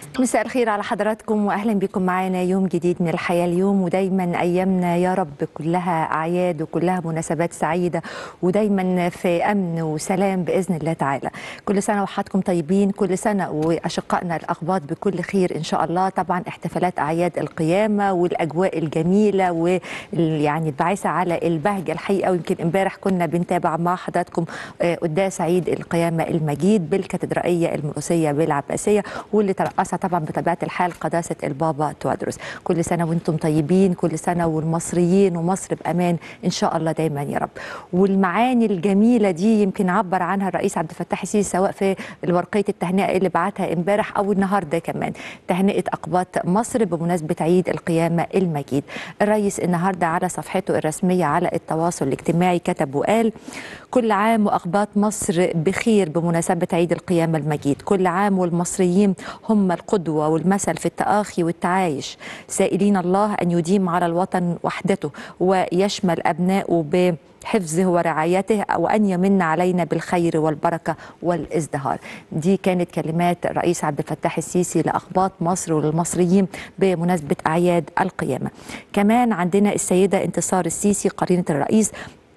مساء الخير على حضراتكم واهلا بكم معانا يوم جديد من الحياه اليوم ودايما ايامنا يا رب كلها اعياد وكلها مناسبات سعيده ودايما في امن وسلام باذن الله تعالى كل سنه وحضراتكم طيبين كل سنه واشقائنا الاخباط بكل خير ان شاء الله طبعا احتفالات اعياد القيامه والاجواء الجميله ويعني البعثه على البهجه الحقيقه ويمكن امبارح كنا بنتابع مع حضراتكم قداس عيد القيامه المجيد بالكاتدرائيه المرقسيه بالعباسيه واللي ترأسها طبعا بطبيعه الحال قداسه البابا توادرس كل سنه وانتم طيبين كل سنه والمصريين ومصر بامان ان شاء الله دايما يا رب والمعاني الجميله دي يمكن عبر عنها الرئيس عبد الفتاح السيسي سواء في ورقيه التهنئه اللي بعتها امبارح او النهارده كمان تهنئه اقباط مصر بمناسبه عيد القيامه المجيد الرئيس النهارده على صفحته الرسميه على التواصل الاجتماعي كتب وقال كل عام واقباط مصر بخير بمناسبه عيد القيامه المجيد كل عام والمصريين هم القدوة والمثل في التآخي والتعايش سائلين الله أن يديم على الوطن وحدته ويشمل أبنائه بحفظه ورعايته وأن يمن علينا بالخير والبركة والازدهار دي كانت كلمات الرئيس عبد الفتاح السيسي لأخباط مصر وللمصريين بمناسبة أعياد القيامة كمان عندنا السيدة انتصار السيسي قرينة الرئيس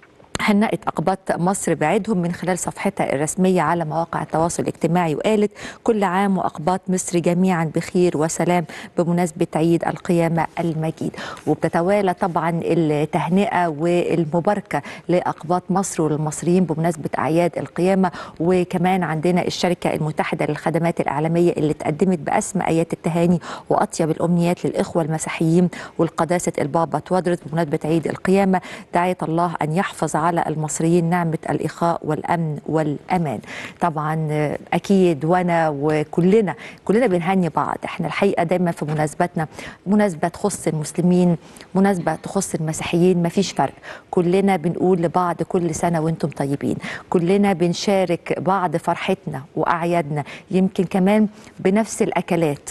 هنأت أقباط مصر بعيدهم من خلال صفحتها الرسمية على مواقع التواصل الاجتماعي وقالت كل عام وأقباط مصر جميعا بخير وسلام بمناسبة عيد القيامة المجيد وبتتوالى طبعا التهنئة والمباركة لأقباط مصر والمصريين بمناسبة أعياد القيامة وكمان عندنا الشركة المتحدة للخدمات الإعلامية اللي تقدمت بأسمى آيات التهاني وأطيب الأمنيات للإخوة المسيحيين والقداسة البابا توادرس بمناسبة عيد القيامة دعية الله أن يحفظ على المصريين نعمة الإخاء والأمن والأمان طبعا أكيد وأنا وكلنا كلنا بنهني بعض احنا الحقيقة دايما في مناسباتنا مناسبة تخص المسلمين مناسبة تخص المسيحيين مفيش فرق كلنا بنقول لبعض كل سنة وانتم طيبين كلنا بنشارك بعض فرحتنا وأعيادنا يمكن كمان بنفس الأكلات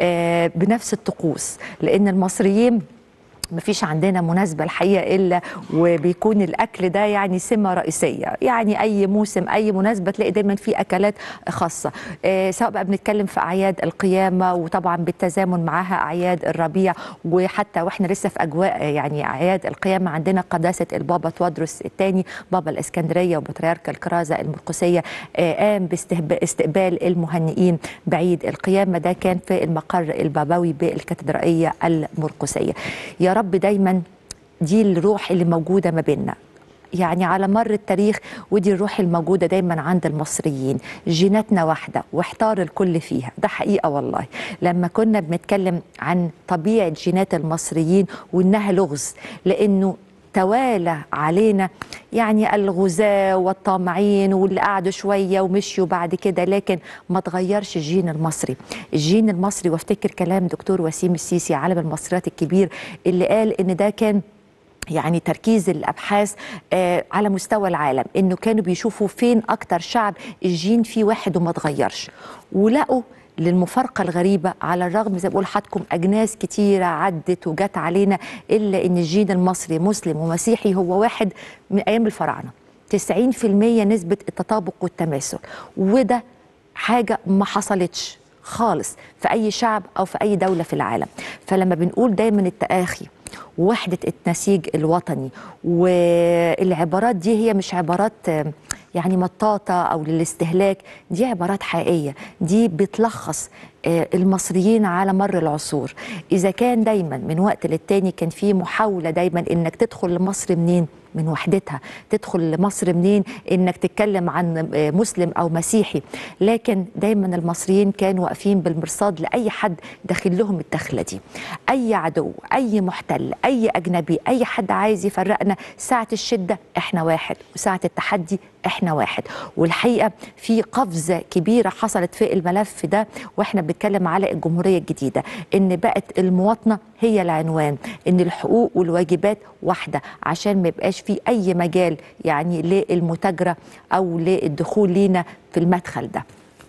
بنفس الطقوس لأن المصريين مفيش عندنا مناسبة الحقيقة إلا وبيكون الأكل ده يعني سمة رئيسية يعني أي موسم أي مناسبة تلاقي دايما في أكلات خاصة آه سواء بقى بنتكلم في أعياد القيامة وطبعا بالتزامن معها أعياد الربيع وحتى وإحنا لسه في أجواء يعني أعياد القيامة عندنا قداسة البابا توادرس الثاني بابا الإسكندرية وبطريرك الكرازة المرقسية آه قام باستقبال المهنئين بعيد القيامة ده كان في المقر البابوي بالكاتدرائية المرقسية يا رب رب دايما دي الروح اللي موجوده ما بيننا يعني على مر التاريخ ودي الروح الموجوده دايما عند المصريين جيناتنا واحده واحتار الكل فيها ده حقيقه والله لما كنا بنتكلم عن طبيعه جينات المصريين وانها لغز لانه توالى علينا يعني الغزاة والطامعين واللي قعدوا شوية ومشيوا بعد كده لكن ما تغيرش الجين المصري الجين المصري وافتكر كلام دكتور وسيم السيسي عالم المصريات الكبير اللي قال ان ده كان يعني تركيز الابحاث آه على مستوى العالم انه كانوا بيشوفوا فين اكتر شعب الجين فيه واحد وما تغيرش ولقوا للمفارقة الغريبة على الرغم زي بقول حضراتكم أجناس كتيرة عدت وجت علينا إلا إن الجين المصري مسلم ومسيحي هو واحد من أيام الفراعنة 90% نسبة التطابق والتماثل وده حاجة ما حصلتش خالص في أي شعب أو في أي دولة في العالم فلما بنقول دايما التآخي وحدة النسيج الوطني والعبارات دي هي مش عبارات يعني مطاطة أو للاستهلاك دي عبارات حقيقية دي بتلخص المصريين على مر العصور إذا كان دايما من وقت للتاني كان في محاولة دايما إنك تدخل لمصر منين من وحدتها تدخل لمصر منين انك تتكلم عن مسلم او مسيحي لكن دايما المصريين كانوا واقفين بالمرصاد لاي حد داخل لهم الدخله دي اي عدو اي محتل اي اجنبي اي حد عايز يفرقنا ساعه الشده احنا واحد وساعه التحدي احنا واحد والحقيقه في قفزه كبيره حصلت في الملف ده واحنا بنتكلم على الجمهوريه الجديده ان بقت المواطنه هي العنوان ان الحقوق والواجبات واحده عشان ما يبقاش في اي مجال يعني للمتاجره او للدخول لينا في المدخل ده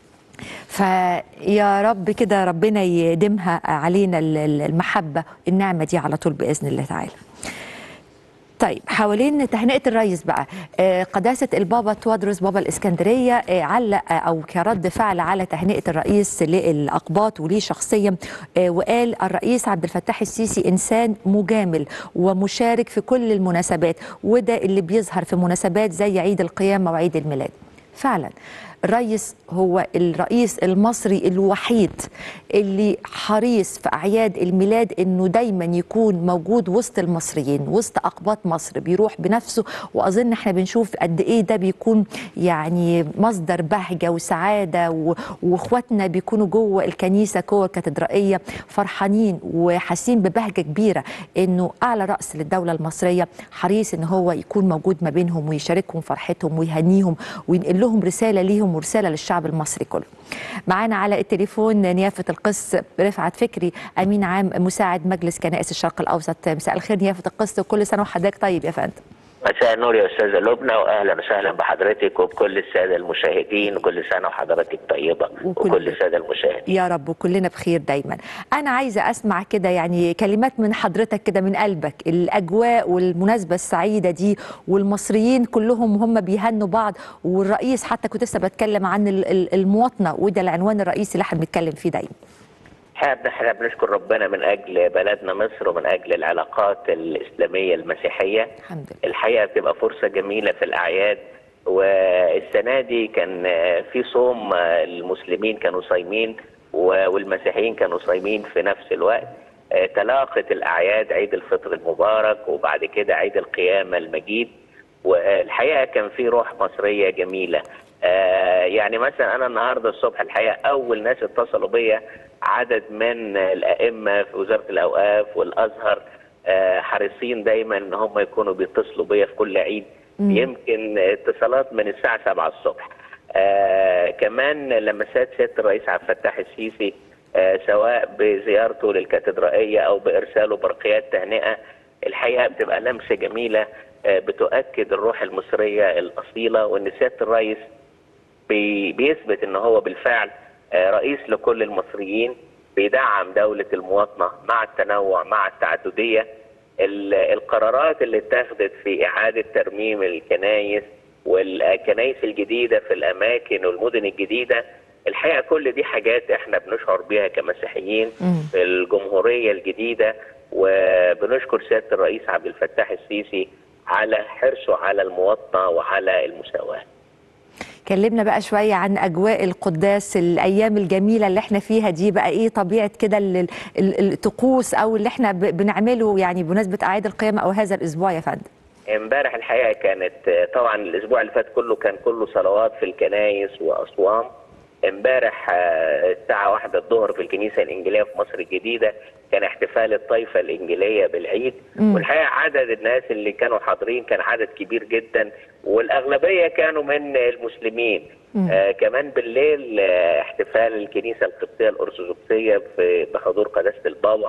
فيا رب كده ربنا يديمها علينا المحبه النعمه دي على طول باذن الله تعالى طيب حوالين تهنئه الرئيس بقى آه، قداسه البابا توادرس بابا الاسكندريه آه، علق آه، او كرد فعل على تهنئه الرئيس للاقباط وليه شخصيا آه، وقال الرئيس عبد الفتاح السيسي انسان مجامل ومشارك في كل المناسبات وده اللي بيظهر في مناسبات زي عيد القيامه وعيد الميلاد فعلا الرئيس هو الرئيس المصري الوحيد اللي حريص في اعياد الميلاد انه دايما يكون موجود وسط المصريين وسط اقباط مصر بيروح بنفسه واظن احنا بنشوف قد ايه ده بيكون يعني مصدر بهجه وسعاده و- واخواتنا بيكونوا جوه الكنيسه جوه الكاتدرائيه فرحانين وحاسين ببهجه كبيره انه اعلى راس للدوله المصريه حريص ان هو يكون موجود ما بينهم ويشاركهم فرحتهم ويهنيهم وينقل لهم رساله ليهم ورساله للشعب المصري كله. معانا على التليفون نيافه القس رفعت فكري امين عام مساعد مجلس كنائس الشرق الاوسط مساء الخير نيافه القس وكل سنه وحضرتك طيب يا فندم. مساء النور يا استاذه لبنى واهلا وسهلا بحضرتك وبكل الساده المشاهدين وكل سنه وحضرتك طيبه وكل- وكل الساده المشاهدين يا رب وكلنا بخير دايما انا عايزه اسمع كده يعني كلمات من حضرتك كده من قلبك الاجواء والمناسبه السعيده دي والمصريين كلهم هم بيهنوا بعض والرئيس حتى كنت لسه بتكلم عن ال- ال- المواطنه وده العنوان الرئيسي اللي احنا بنتكلم فيه دايما احنا احنا بنشكر ربنا من اجل بلدنا مصر ومن اجل العلاقات الاسلاميه المسيحيه الحمد لله الحقيقه بتبقى فرصه جميله في الاعياد والسنه دي كان في صوم المسلمين كانوا صايمين والمسيحيين كانوا صايمين في نفس الوقت تلاقت الاعياد عيد الفطر المبارك وبعد كده عيد القيامه المجيد والحقيقه كان في روح مصريه جميله آه، يعني مثلا انا النهارده الصبح الحقيقه اول ناس اتصلوا بيا عدد من الائمه في وزاره الاوقاف والازهر آه، حريصين دايما ان هم يكونوا بيتصلوا بيا في كل عيد مم. يمكن اتصالات من الساعه 7 الصبح آه كمان لمسات سياده الرئيس عبد الفتاح السيسي آه سواء بزيارته للكاتدرائيه او بارساله برقيات تهنئه الحقيقه بتبقى لمسه جميله آه بتؤكد الروح المصريه الاصيله وان سياده الرئيس بي- بيثبت ان هو بالفعل آه، رئيس لكل المصريين بيدعم دولة المواطنة مع التنوع مع التعددية ال- القرارات اللي اتخذت في إعادة ترميم الكنايس والكنايس الجديدة في الأماكن والمدن الجديدة الحقيقة كل دي حاجات احنا بنشعر بيها كمسيحيين مم. في الجمهورية الجديدة وبنشكر سيادة الرئيس عبد الفتاح السيسي على حرصه على المواطنة وعلى المساواة كلمنا بقى شويه عن اجواء القداس الايام الجميله اللي احنا فيها دي بقى ايه طبيعه كده ال- ال- الطقوس او اللي احنا ب- بنعمله يعني بمناسبه اعياد القيامه او هذا الاسبوع يا فندم امبارح الحقيقه كانت طبعا الاسبوع اللي فات كله كان كله صلوات في الكنايس واصوام امبارح آه، الساعه واحدة الظهر في الكنيسه الانجيليه في مصر الجديده كان احتفال الطائفه الانجيليه بالعيد مم. والحقيقه عدد الناس اللي كانوا حاضرين كان عدد كبير جدا والاغلبيه كانوا من المسلمين مم. آه كمان بالليل آه احتفال الكنيسه القبطيه الارثوذكسيه في بحضور قداسه البابا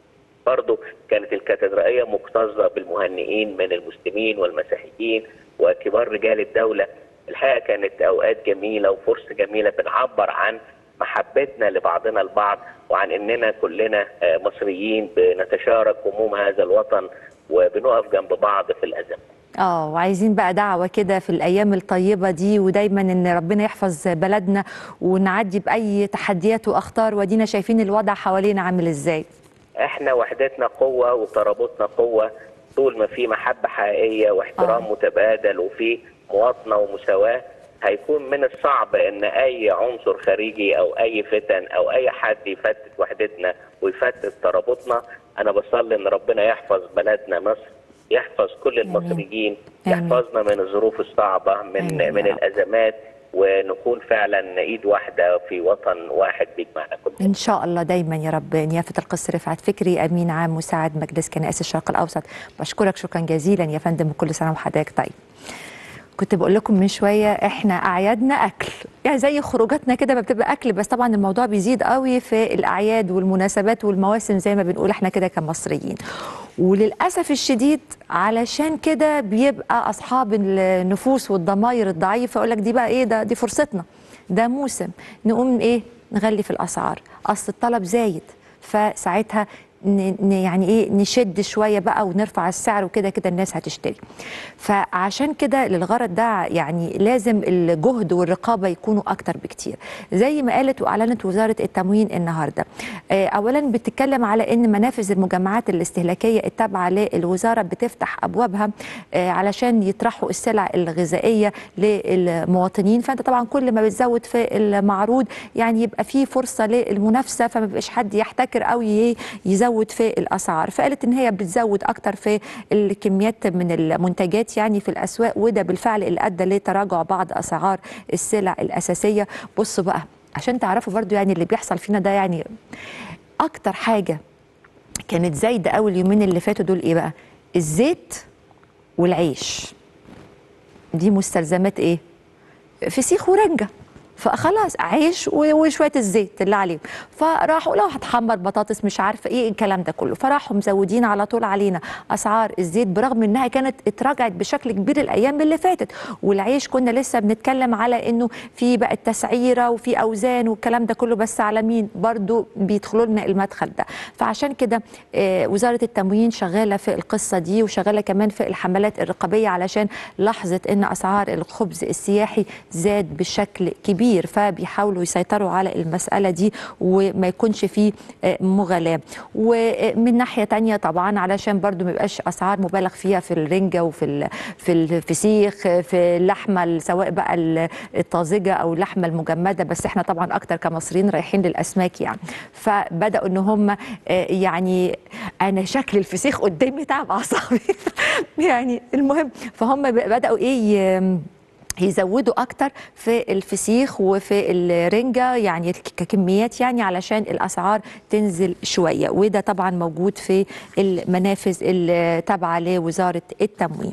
برضه كانت الكاتدرائية مكتظة بالمهنئين من المسلمين والمسيحيين وكبار رجال الدولة الحقيقة كانت أوقات جميلة وفرصة جميلة بنعبر عن محبتنا لبعضنا البعض وعن إننا كلنا آه، مصريين بنتشارك هموم هذا الوطن وبنقف جنب بعض في الأزمات اه وعايزين بقى دعوه كده في الايام الطيبه دي ودايما ان ربنا يحفظ بلدنا ونعدي باي تحديات واخطار ودينا شايفين الوضع حوالينا عامل ازاي احنا وحدتنا قوة وترابطنا قوة طول ما في محبة حقيقية واحترام آه. متبادل وفي مواطنة ومساواة هيكون من الصعب ان اي عنصر خارجي او اي فتن او اي حد يفتت وحدتنا ويفتت ترابطنا انا بصلي ان ربنا يحفظ بلدنا مصر يحفظ كل آمين. المصريين آمين. يحفظنا من الظروف الصعبة من آمين يا من رب. الازمات ونكون فعلا ايد واحده في وطن واحد بيجمعنا كلنا ان شاء الله دايما يا رب نيافه القس رفعت فكري امين عام مساعد مجلس كنائس الشرق الاوسط بشكرك شكرا جزيلا يا فندم وكل سنه وحضرتك طيب كنت بقول لكم من شويه احنا اعيادنا اكل يعني زي خروجاتنا كده ما بتبقى اكل بس طبعا الموضوع بيزيد قوي في الاعياد والمناسبات والمواسم زي ما بنقول احنا كده كمصريين وللاسف الشديد علشان كده بيبقى اصحاب النفوس والضماير الضعيفه يقول لك دي بقى ايه ده دي فرصتنا ده موسم نقوم ايه نغلي في الاسعار اصل الطلب زايد فساعتها ن- ن- يعني ايه نشد شويه بقى ونرفع السعر وكده كده الناس هتشتري فعشان كده للغرض ده يعني لازم الجهد والرقابه يكونوا اكتر بكتير زي ما قالت واعلنت وزاره التموين النهارده آه، اولا بتتكلم على ان منافذ المجمعات الاستهلاكيه التابعه للوزاره بتفتح ابوابها آه، علشان يطرحوا السلع الغذائيه للمواطنين فانت طبعا كل ما بتزود في المعروض يعني يبقى في فرصه للمنافسه فما بيبقاش حد يحتكر او ي- يزود في الاسعار فقالت ان هي بتزود اكتر في الكميات من المنتجات يعني في الاسواق وده بالفعل اللي ادى لتراجع بعض اسعار السلع الاساسيه بصوا بقى عشان تعرفوا برضو يعني اللي بيحصل فينا ده يعني اكتر حاجه كانت زايده اول يومين اللي فاتوا دول ايه بقى الزيت والعيش دي مستلزمات ايه فسيخ ورنجه فخلاص عيش و- وشويه الزيت اللي عليهم فراحوا لو هتحمر بطاطس مش عارفه ايه الكلام ده كله فراحوا مزودين على طول علينا اسعار الزيت برغم انها كانت اتراجعت بشكل كبير الايام اللي فاتت والعيش كنا لسه بنتكلم على انه في بقى التسعيره وفي اوزان والكلام ده كله بس على مين برضو بيدخلوا لنا المدخل ده فعشان كده آه، وزاره التموين شغاله في القصه دي وشغاله كمان في الحملات الرقابيه علشان لحظه ان اسعار الخبز السياحي زاد بشكل كبير فبيحاولوا يسيطروا على المساله دي وما يكونش فيه آه، مغالاه ومن ناحيه تانية طبعا علشان برضو ما يبقاش اسعار مبالغ فيها في الرنجه وفي ال- في الفسيخ في اللحمه سواء بقى ال- الطازجه او اللحمه المجمده بس احنا طبعا اكتر كمصريين رايحين للاسماك يعني فبداوا ان هم آه، يعني انا شكل الفسيخ قدامي تعب اعصابي يعني المهم فهم بداوا ايه ي- يزودوا اكتر في الفسيخ وفي الرنجه يعني ككميات يعني علشان الاسعار تنزل شويه وده طبعا موجود في المنافذ التابعه لوزاره التموين.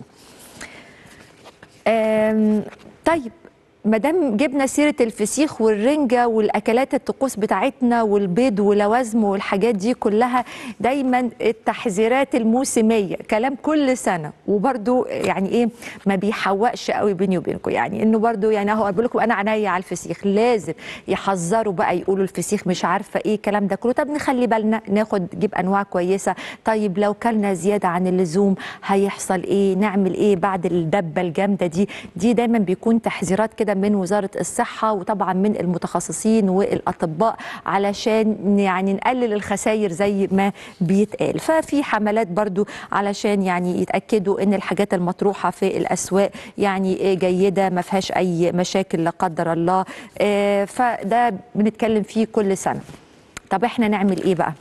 أم، طيب ما دام جبنا سيره الفسيخ والرنجه والاكلات الطقوس بتاعتنا والبيض ولوازم والحاجات دي كلها دايما التحذيرات الموسميه كلام كل سنه وبرده يعني ايه ما بيحوقش قوي بيني وبينكم يعني انه برده يعني اهو بقول لكم انا عينيا على الفسيخ لازم يحذروا بقى يقولوا الفسيخ مش عارفه ايه الكلام ده كله طب نخلي بالنا ناخد نجيب انواع كويسه طيب لو كلنا زياده عن اللزوم هيحصل ايه نعمل ايه بعد الدبه الجامده دي دي دايما بيكون تحذيرات كده من وزاره الصحه وطبعا من المتخصصين والاطباء علشان يعني نقلل الخسائر زي ما بيتقال ففي حملات برضو علشان يعني يتاكدوا ان الحاجات المطروحه في الاسواق يعني جيده ما فيهاش اي مشاكل لا قدر الله آه، فده بنتكلم فيه كل سنه طب احنا نعمل ايه بقى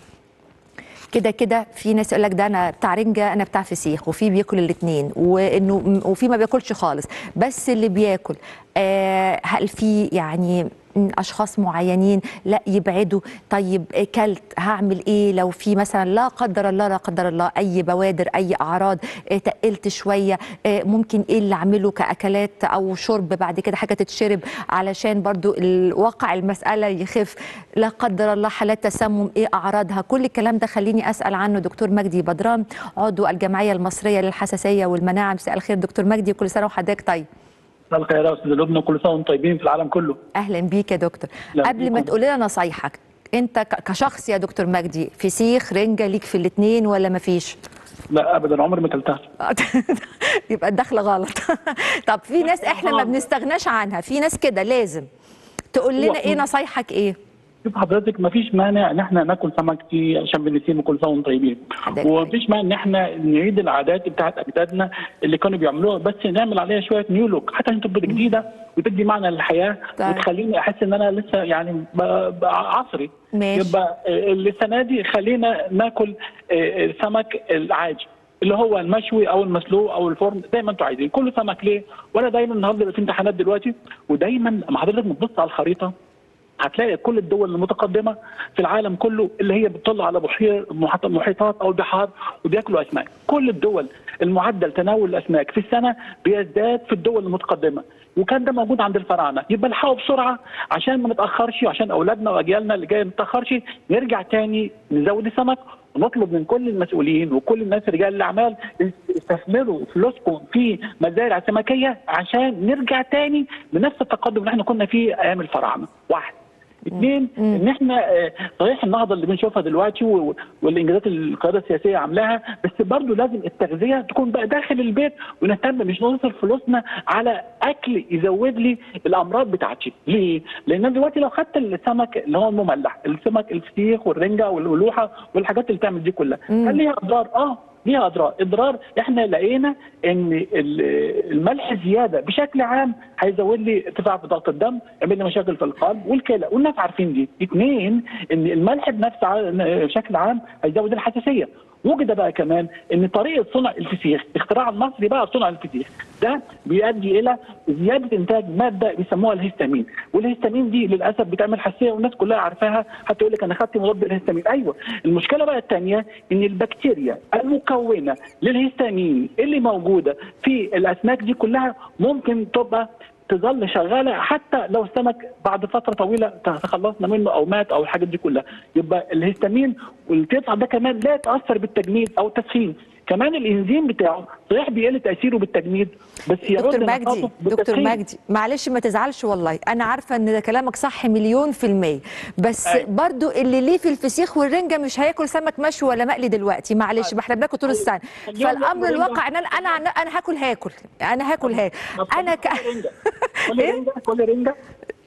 كده كده في ناس يقول لك ده انا بتاع رنجه انا بتاع فسيخ وفي بياكل الاثنين وانه وفي ما بياكلش خالص بس اللي بياكل آه هل في يعني اشخاص معينين لا يبعدوا طيب كلت هعمل ايه لو في مثلا لا قدر الله لا قدر الله اي بوادر اي اعراض آه تقلت شويه آه ممكن ايه اللي اعمله كاكلات او شرب بعد كده حاجه تتشرب علشان برضو الواقع المساله يخف لا قدر الله حالات تسمم ايه اعراضها كل الكلام ده خليني اسال عنه دكتور مجدي بدران عضو الجمعيه المصريه للحساسيه والمناعه مساء الخير دكتور مجدي كل سنه وحضرتك طيب مساء الخير يا استاذ لبنى كل سنه وانتم طيبين في العالم كله اهلا بيك يا دكتور لا، قبل ما بيكم. تقول لنا نصايحك انت ك- كشخص يا دكتور مجدي فسيخ رنجه ليك في الاثنين ولا مفيش لا ابدا عمري ما اكلتها يبقى الدخل غلط طب في ناس احنا ما بنستغناش عنها في ناس كده لازم تقول لنا ايه نصايحك ايه شوف حضرتك ما فيش مانع ان احنا ناكل سمك في عشان بنسيم كل سنه وانتم طيبين حضرتك وما فيش مانع ان احنا نعيد العادات بتاعت اجدادنا اللي كانوا بيعملوها بس نعمل عليها شويه نيو لوك حتى عشان تبقى جديده وتدي معنى للحياه طيب. وتخليني احس ان انا لسه يعني ب- ب- عصري ماشي. يبقى آه، السنه دي خلينا ناكل آه، السمك العادي اللي هو المشوي او المسلوق او الفرن زي ما انتم عايزين كله سمك ليه وانا دايما النهارده بيبقى في امتحانات دلوقتي ودايما لما حضرتك بتبص على الخريطه هتلاقي كل الدول المتقدمه في العالم كله اللي هي بتطل على بحير محيط- محيطات او البحار وبياكلوا اسماك كل الدول المعدل تناول الاسماك في السنه بيزداد في الدول المتقدمه وكان ده موجود عند الفراعنه يبقى الحقوا بسرعه عشان ما نتاخرش وعشان اولادنا واجيالنا اللي جايه ما تتاخرش نرجع تاني نزود السمك ونطلب من كل المسؤولين وكل الناس رجال الاعمال استثمروا فلوسكم في مزارع سمكيه عشان نرجع تاني بنفس التقدم اللي احنا كنا فيه ايام الفراعنه واحد اثنين مم. ان احنا آه، صحيح النهضه اللي بنشوفها دلوقتي و- والانجازات اللي القياده السياسيه عاملاها بس برضه لازم التغذيه تكون بقى داخل البيت ونهتم مش نصرف فلوسنا على اكل يزود لي الامراض بتاعتي ليه؟ لان أنا دلوقتي لو خدت السمك اللي هو المملح السمك الفسيخ والرنجه والملوحه والحاجات اللي بتعمل دي كلها مم. هل ليها اضرار؟ اه ليها اضرار، اضرار احنا لقينا ان ال- الملح الزياده بشكل عام هيزود لي ارتفاع في ضغط الدم، يعمل لي مشاكل في القلب والكلى، والناس عارفين دي. اثنين ان الملح بنفسه ع- بشكل عام هيزود الحساسيه. وجد بقى كمان ان طريقه صنع الفسيخ، اختراع المصري بقى صنع الفسيخ، ده بيؤدي الى زياده انتاج ماده بيسموها الهستامين، والهستامين دي للاسف بتعمل حساسيه والناس كلها عارفاها حتى يقول لك انا خدت مضاد الهستامين، ايوه المشكله بقى الثانيه ان البكتيريا المكونه للهستامين اللي موجوده في الاسماك دي كلها ممكن تبقى تظل شغاله حتى لو السمك بعد فتره طويله تخلصنا منه او مات او الحاجات دي كلها يبقى الهستامين والقطع ده كمان لا يتاثر بالتجميد او التدخين كمان الانزيم بتاعه صحيح بيقل تاثيره بالتجميد بس يرد دكتور نشاطه مجدي دكتور بالتدخين. مجدي معلش ما تزعلش والله انا عارفه ان ده كلامك صح مليون في المية بس أيوة. برضو اللي ليه في الفسيخ والرنجة مش هياكل سمك مشوي ولا مقلي دلوقتي معلش ما احنا بناكل طول السنة اليوم فالامر ياكل الواقع ان انا انا انا هاكل هاكل انا هاكل هاكل طب انا ك... كل رنجة كل إيه؟ رنجة كل رنجة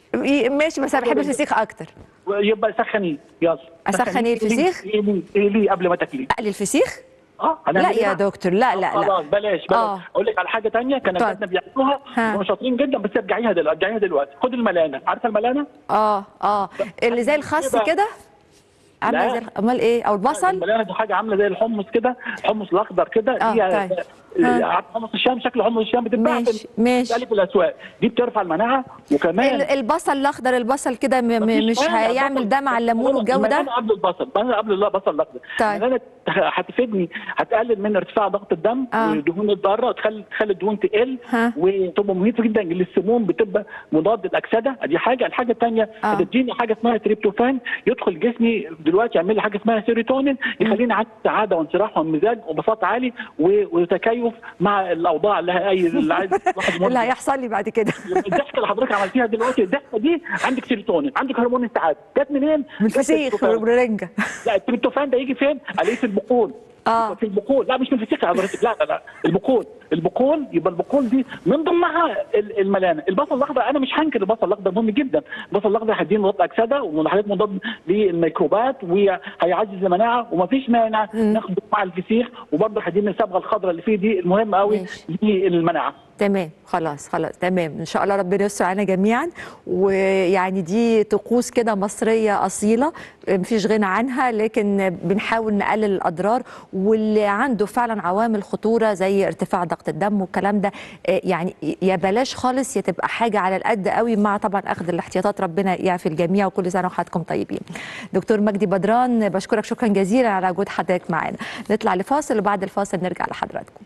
ماشي بس انا بحب الفسيخ اكتر يبقى سخنيه يلا أسخن سخنيه. إيه الفسيخ؟ ايه ليه ايه ليه قبل ما تاكليه اقلي الفسيخ اه لا هنعمل إيه يا بقى؟ دكتور لا لا خلاص لا بلاش بلاش آه. اقول لك على حاجه ثانيه كان طيب. اجدادنا بيعملوها ها. هم شاطرين جدا بس ارجعيها دلوقتي ارجعيها دلوقتي خد الملانه عارفه الملانه؟ اه اه اللي زي الخس كده. كده عامله لا. زي الخ- امال ايه او البصل الملانه دي حاجه عامله زي الحمص كده الحمص الاخضر كده آه، دي طيب. ها. عارف حمص الشام شكل حمص الشام بتتباع ماشي، في ماشي. بتتقلي في الاسواق دي بترفع المناعه وكمان ال- البصل الاخضر البصل كده م- م- مفيش مش مانع. هيعمل بصل- ده مع الليمون والجو ده الملانة قبل البصل الملانة قبل البصل الاخضر طيب. الملانة هتفيدني هتقلل من ارتفاع ضغط الدم آه. والدهون الضاره وتخلي تخلي الدهون تقل ها. وتبقى مهمه جدا للسموم بتبقى مضاد الاكسده دي حاجه الحاجه الثانيه آه. هتديني حاجه اسمها تريبتوفان يدخل جسمي دلوقتي يعمل لي حاجه اسمها سيروتونين يخليني عندي سعاده وانشراح ومزاج وبساط عالي و- وتكيف مع الاوضاع اللي هي- اي اللي عايز الواحد يمر اللي بيها. هيحصل لي بعد كده الضحكه اللي حضرتك عملتيها دلوقتي الضحكه دي عندك سيروتونين عندك هرمون السعاده جت منين؟ من جت الفسيخ التريبتوفان. والرنجة لا التريبتوفان ده يجي فين؟ عليه في البقول آه. في البقول لا مش من الفسيخ يا حضرتك لا لا لا البقول البقول يبقى البقول دي من ضمنها ال- الملانه البصل الاخضر انا مش هنكر البصل الاخضر مهم جدا البصل الاخضر هيديني مضاد اكسده وحاجات مضاد للميكروبات وهيعزز المناعه ومفيش مانع ناخده مع الفسيخ وبرضه هيديني الصبغه الخضراء اللي فيه دي المهمه قوي ماشي. للمناعه تمام خلاص خلاص تمام ان شاء الله ربنا يستر علينا جميعا ويعني دي طقوس كده مصريه اصيله مفيش غنى عنها لكن بنحاول نقلل الاضرار واللي عنده فعلا عوامل خطوره زي ارتفاع ضغط الدم والكلام ده آه، يعني يا بلاش خالص يا تبقى حاجه على القد قوي مع طبعا اخذ الاحتياطات ربنا يعفي الجميع وكل سنه وحضراتكم طيبين دكتور مجدي بدران بشكرك شكرا جزيلا على وجود حضرتك معانا نطلع لفاصل وبعد الفاصل نرجع لحضراتكم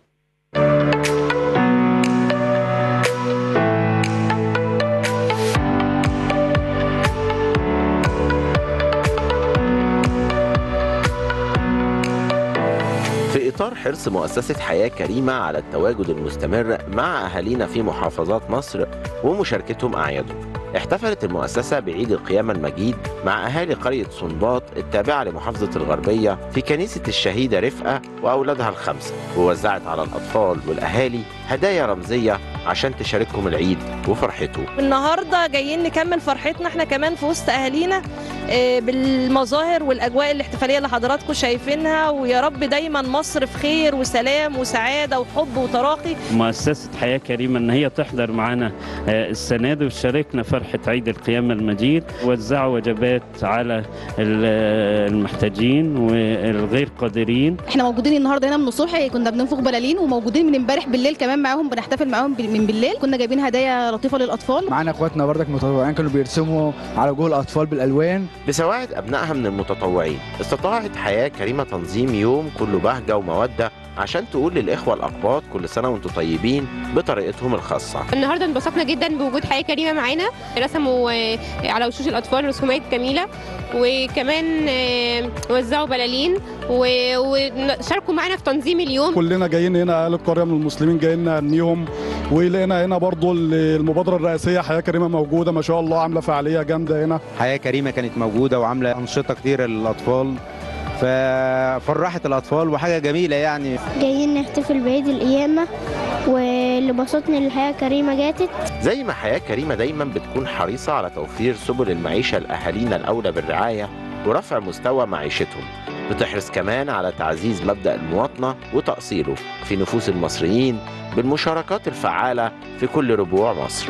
في إطار حرص مؤسسة حياة كريمة على التواجد المستمر مع أهالينا في محافظات مصر ومشاركتهم أعيادهم احتفلت المؤسسة بعيد القيامة المجيد مع أهالي قرية صنباط التابعة لمحافظة الغربية في كنيسة الشهيدة رفقة وأولادها الخمسة ووزعت على الأطفال والأهالي هدايا رمزية عشان تشاركهم العيد وفرحته النهارده جايين نكمل فرحتنا احنا كمان في وسط اهالينا آه، بالمظاهر والاجواء الاحتفاليه اللي حضراتكم شايفينها ويا رب دايما مصر في خير وسلام وسعاده وحب وتراخي مؤسسة حياة كريمة إن هي تحضر معنا آه، السنة دي وتشاركنا فرحة عيد القيامة المجيد وزعوا وجبات على ال- آه، المحتاجين والغير قادرين احنا موجودين النهارده هنا من الصبح كنا بننفخ بلالين وموجودين من امبارح بالليل كمان معاهم بنحتفل معاهم بال- من بالليل كنا جايبين هدايا لطيفه للاطفال معانا اخواتنا بردك متطوعين كانوا بيرسموا على وجوه الاطفال بالالوان بسواعد أبنائها من المتطوعين استطاعت حياة كريمة تنظيم يوم كله بهجة ومودة عشان تقول للإخوة الأقباط كل سنة وانتم طيبين بطريقتهم الخاصة النهارده انبسطنا جدا بوجود حياه كريمه معانا رسموا آه، على وشوش الاطفال رسومات جميله وكمان آه، وزعوا بلالين و- وشاركوا معانا في تنظيم اليوم كلنا جايين هنا اهل القريه من المسلمين جايين نهنيهم ولقينا هنا برضو المبادره الرئاسيه حياه كريمه موجوده ما شاء الله عامله فعاليه جامده هنا حياه كريمه كانت موجوده وعامله انشطه كتير للاطفال ففرحت الاطفال وحاجه جميله يعني جايين نحتفل بعيد القيامة واللي بسطني إن الحياة كريمة جاتت زي ما حياة كريمة دايما بتكون حريصة على توفير سبل المعيشة لأهالينا الأولى بالرعاية ورفع مستوى معيشتهم بتحرص كمان على تعزيز مبدأ المواطنة وتأصيله في نفوس المصريين بالمشاركات الفعالة في كل ربوع مصر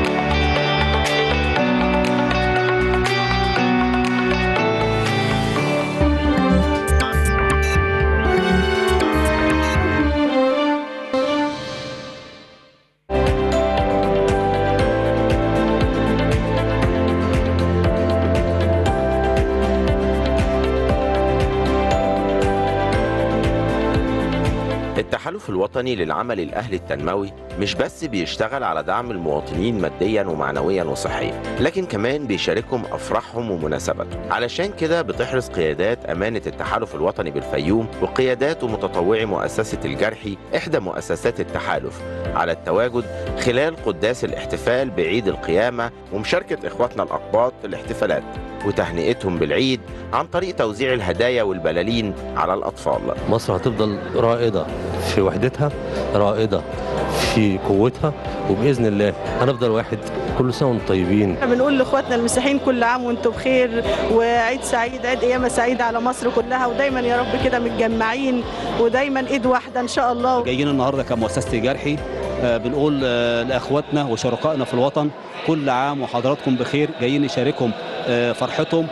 التحالف الوطني للعمل الأهلي التنموي مش بس بيشتغل على دعم المواطنين ماديا ومعنويا وصحيا لكن كمان بيشاركهم أفراحهم ومناسباتهم علشان كده بتحرص قيادات أمانة التحالف الوطني بالفيوم وقيادات ومتطوعي مؤسسة الجرحي إحدى مؤسسات التحالف على التواجد خلال قداس الاحتفال بعيد القيامة ومشاركة إخواتنا الأقباط في الاحتفالات وتهنئتهم بالعيد عن طريق توزيع الهدايا والبلالين على الأطفال مصر هتفضل رائدة في وحدتها رائدة في قوتها وبإذن الله هنفضل واحد كل سنة وانتم طيبين بنقول لاخواتنا المسيحيين كل عام وانتم بخير وعيد سعيد عيد قيامه سعيده على مصر كلها ودايما يا رب كده متجمعين ودايما ايد واحده ان شاء الله جايين النهارده كمؤسسه جرحي آه، بنقول آه، لاخواتنا وشركائنا في الوطن كل عام وحضراتكم بخير جايين نشاركهم آه، فرحتهم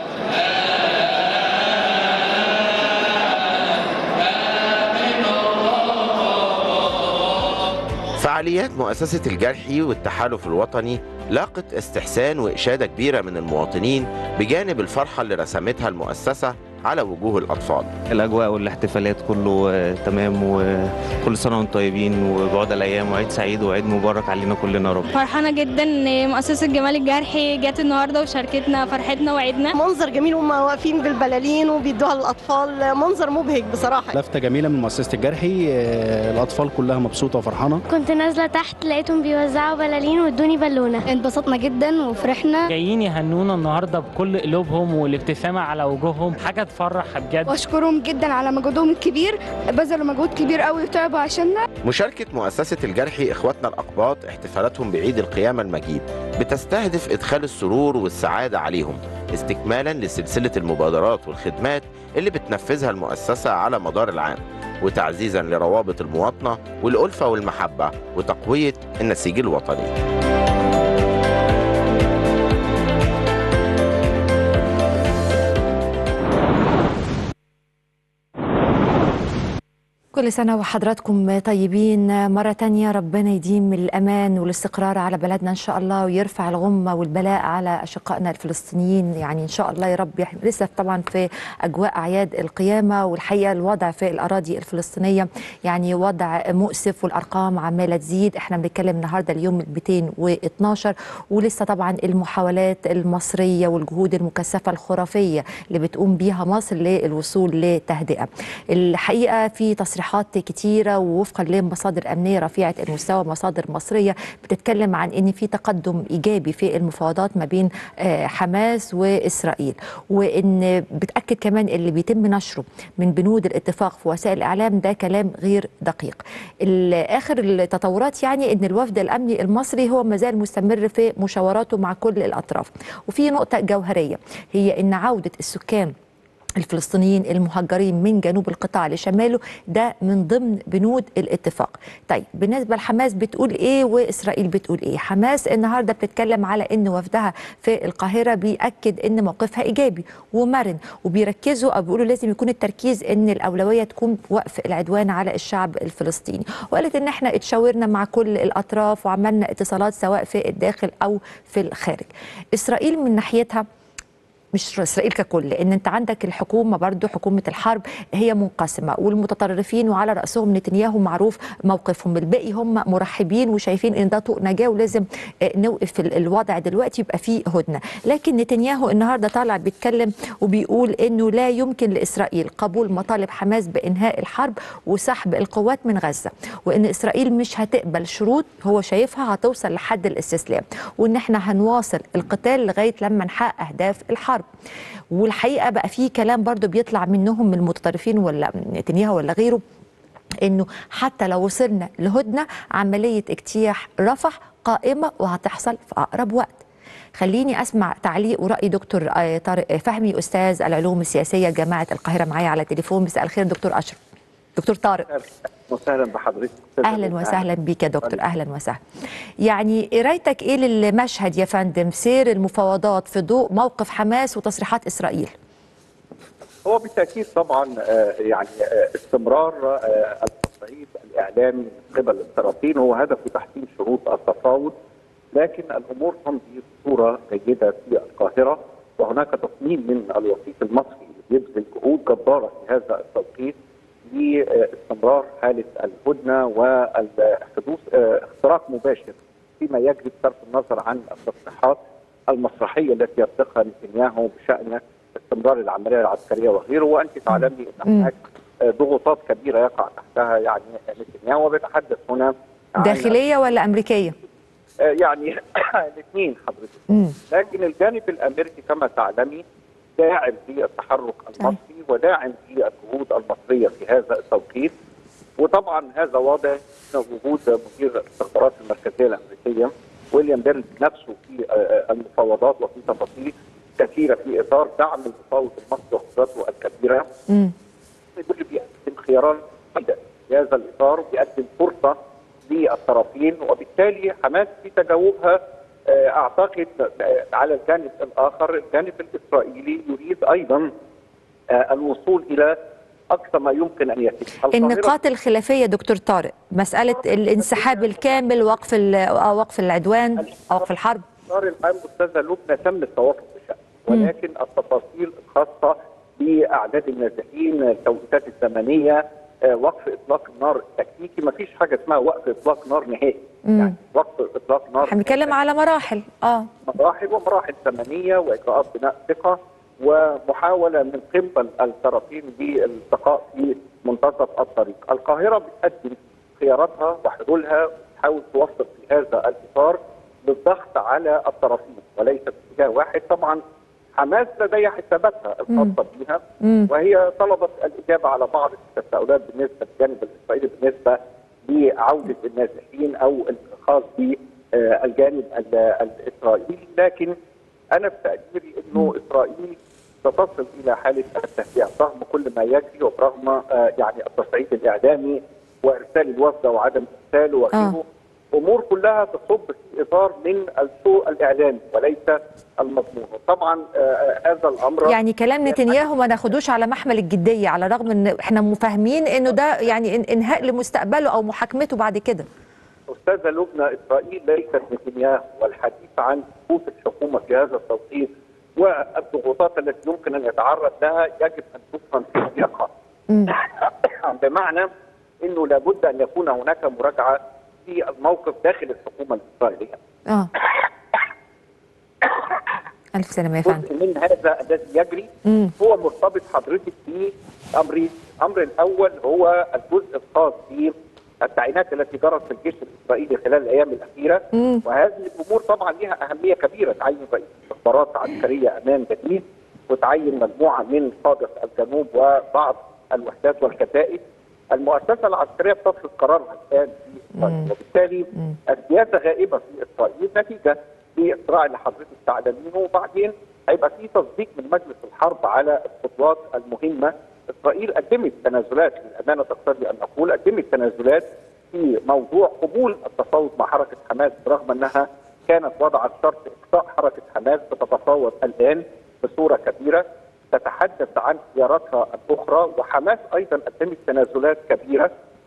فعاليات مؤسسة الجرحي والتحالف الوطني لاقت استحسان وإشادة كبيرة من المواطنين بجانب الفرحة اللي رسمتها المؤسسة على وجوه الأطفال الاجواء والاحتفالات كله آه، تمام وكل سنه وانتم طيبين وبعد الايام وعيد سعيد وعيد مبارك علينا كلنا يا رب فرحانة جدا ان مؤسسة جمال الجرحي جت النهارده وشاركتنا فرحتنا وعيدنا منظر جميل وهم واقفين بالبلالين وبيدوها للاطفال منظر مبهج بصراحه لفتة جميلة من مؤسسة الجرحي آه، الأطفال كلها مبسوطة وفرحانة كنت نازلة تحت لقيتهم بيوزعوا بلالين وادوني بالونة انبسطنا جدا وفرحنا جايين يهنونا النهارده بكل قلوبهم والابتسامه على وجوههم حاجه تفرح بجد واشكرهم جدا على مجهودهم الكبير بذلوا مجهود كبير قوي وتعبوا عشاننا مشاركة مؤسسة الجرحي إخواتنا الأقباط احتفالاتهم بعيد القيامة المجيد بتستهدف إدخال السرور والسعادة عليهم استكمالا لسلسلة المبادرات والخدمات اللي بتنفذها المؤسسة على مدار العام وتعزيزا لروابط المواطنة والألفة والمحبة وتقوية النسيج الوطني كل سنة وحضراتكم طيبين مرة تانية ربنا يديم الأمان والاستقرار على بلدنا إن شاء الله ويرفع الغمة والبلاء على أشقائنا الفلسطينيين يعني إن شاء الله يا رب يحمي لسه طبعا في أجواء أعياد القيامة والحقيقة الوضع في الأراضي الفلسطينية يعني وضع مؤسف والأرقام عمالة تزيد إحنا بنتكلم النهاردة اليوم 212 ولسه طبعا المحاولات المصرية والجهود المكثفة الخرافية اللي بتقوم بيها مصر للوصول لتهدئة الحقيقة في تصريحات كتيرة ووفقا لمصادر أمنية رفيعة المستوى مصادر مصرية بتتكلم عن أن في تقدم إيجابي في المفاوضات ما بين آه، حماس وإسرائيل وأن بتأكد كمان اللي بيتم نشره من بنود الاتفاق في وسائل الإعلام ده كلام غير دقيق ال- آخر التطورات يعني أن الوفد الأمني المصري هو مازال مستمر في مشاوراته مع كل الأطراف وفي نقطة جوهرية هي أن عودة السكان الفلسطينيين المهجرين من جنوب القطاع لشماله ده من ضمن بنود الاتفاق طيب بالنسبة لحماس بتقول ايه وإسرائيل بتقول ايه حماس النهاردة بتتكلم على ان وفدها في القاهرة بيأكد ان موقفها إيجابي ومرن وبيركزوا أو بيقولوا لازم يكون التركيز ان الأولوية تكون وقف العدوان على الشعب الفلسطيني وقالت ان احنا اتشاورنا مع كل الأطراف وعملنا اتصالات سواء في الداخل أو في الخارج إسرائيل من ناحيتها مش اسرائيل ككل لان انت عندك الحكومه برضو حكومه الحرب هي منقسمه والمتطرفين وعلى راسهم نتنياهو معروف موقفهم الباقي هم مرحبين وشايفين ان ده طوق نجاه ولازم آه، نوقف ال- الوضع دلوقتي يبقى فيه هدنه لكن نتنياهو النهارده طالع بيتكلم وبيقول انه لا يمكن لاسرائيل قبول مطالب حماس بانهاء الحرب وسحب القوات من غزه وان اسرائيل مش هتقبل شروط هو شايفها هتوصل لحد الاستسلام وان احنا هنواصل القتال لغايه لما نحقق اهداف الحرب والحقيقه بقى في كلام برضو بيطلع منهم من المتطرفين ولا نتنياهو ولا غيره انه حتى لو وصلنا لهدنه عمليه اجتياح رفح قائمه وهتحصل في اقرب وقت خليني اسمع تعليق وراي دكتور آه، طارق فهمي استاذ العلوم السياسيه جامعه القاهره معايا على التليفون مساء الخير دكتور اشرف دكتور طارق وسهلا بحضرتك اهلا وسهلا بيك يا دكتور اهلا وسهلا يعني قرايتك ايه للمشهد يا فندم سير المفاوضات في ضوء موقف حماس وتصريحات اسرائيل هو بالتاكيد طبعا آه، يعني آه، استمرار آه، التصعيد الاعلامي من قبل الطرفين هو هدفه تحسين شروط التفاوض لكن الامور تمضي بصوره جيده في القاهره وهناك تصميم من الوسيط المصري يبذل جهود جباره في هذا التوقيت لاستمرار حاله الهدنه والحدوث آه، اختراق مباشر فيما يجري بصرف النظر عن التصريحات المسرحيه التي يطلقها نتنياهو بشان استمرار العمليه العسكريه وغيره وانت تعلمي ان هناك آه، ضغوطات كبيره يقع تحتها يعني نتنياهو وبيتحدث هنا عن داخليه ولا امريكيه آه، يعني الاثنين حضرتك مم. لكن الجانب الامريكي كما تعلمي داعم للتحرك المصري وداعم للجهود المصريه في هذا التوقيت وطبعا هذا واضح من وجود مدير الاستخبارات المركزيه الامريكيه ويليام بيرنز نفسه في آه، المفاوضات وفي تفاصيل كثيره في اطار دعم المفاوض المصري وخبراته الكبيره مم. اللي بيقدم خيارات جديده في هذا الاطار وبيقدم فرصه للطرفين وبالتالي حماس في تجاوبها آه، اعتقد آه، على الجانب الاخر الجانب الاسرائيلي يريد ايضا آه، الوصول الى اقصى ما يمكن ان يتم القاهرة النقاط الخلافيه دكتور طارق مساله الانسحاب الكامل وقف ال- آه، وقف العدوان وقف الحرب القرار العام استاذه لبنى تم التوافق بشأنه ولكن التفاصيل الخاصه باعداد النازحين التوقيتات الزمنيه آه، وقف اطلاق النار التكتيكي ما فيش حاجه اسمها وقف اطلاق نار نهائي مم. وقف اطلاق نار احنا بنتكلم على مراحل اه مراحل ومراحل زمنيه واجراءات بناء ثقه ومحاوله من قبل الطرفين للالتقاء في منتصف الطريق. القاهره بتقدم خياراتها وحلولها وتحاول توفق في هذا الاطار للضغط على الطرفين وليس باتجاه واحد طبعا حماس لديها حساباتها الخاصه بها مم. وهي طلبت الاجابه على بعض التساؤلات بالنسبه للجانب الاسرائيلي بالنسبه لعوده النازحين او الخاص بالجانب الاسرائيلي لكن انا في تقديري انه اسرائيل ستصل الى حاله التهدئه رغم كل ما يجري وبرغم آه، يعني التصعيد الاعلامي وارسال الوفد وعدم ارساله وغيره امور كلها تصب في اطار من السوء الاعلامي وليس المضمون طبعا آه، هذا الامر يعني كلام نتنياهو ما ناخدوش على محمل الجديه على الرغم ان احنا مفاهمين انه ده يعني إن- انهاء لمستقبله او محاكمته بعد كده استاذه لبنى اسرائيل ليست نتنياهو والحديث عن سقوط الحكومه في هذا التوقيت والضغوطات التي يمكن ان يتعرض لها يجب ان تفهم في سياقها. بمعنى انه لابد ان يكون هناك مراجعه في الموقف داخل الحكومه الاسرائيليه. اه الف سلامه يا فندم جزء من هذا الذي يجري مم. هو مرتبط حضرتك بامرين، الامر الاول هو الجزء الخاص بالتعيينات التي جرت في الجيش الاسرائيلي خلال الايام الاخيره مم. وهذه الامور طبعا لها اهميه كبيره تعين رئيس استخبارات عسكريه امام جديد وتعين مجموعه من قاده الجنوب وبعض الوحدات والكتائب المؤسسه العسكريه بتفرض قرارها الان في اسرائيل وبالتالي السياسه غائبه في اسرائيل نتيجه للصراع اللي حضرتك تعلمينه وبعدين هيبقى في تصديق من مجلس الحرب على الخطوات المهمه اسرائيل قدمت تنازلات للامانه تقتضي ان نقول قدمت تنازلات في موضوع قبول التفاوض مع حركه حماس برغم انها كانت وضعت شرط اقصاء حركه حماس بتتفاوض الان بصوره كبيره تتحدث عن خياراتها الاخرى وحماس ايضا قدمت تنازلات كبيره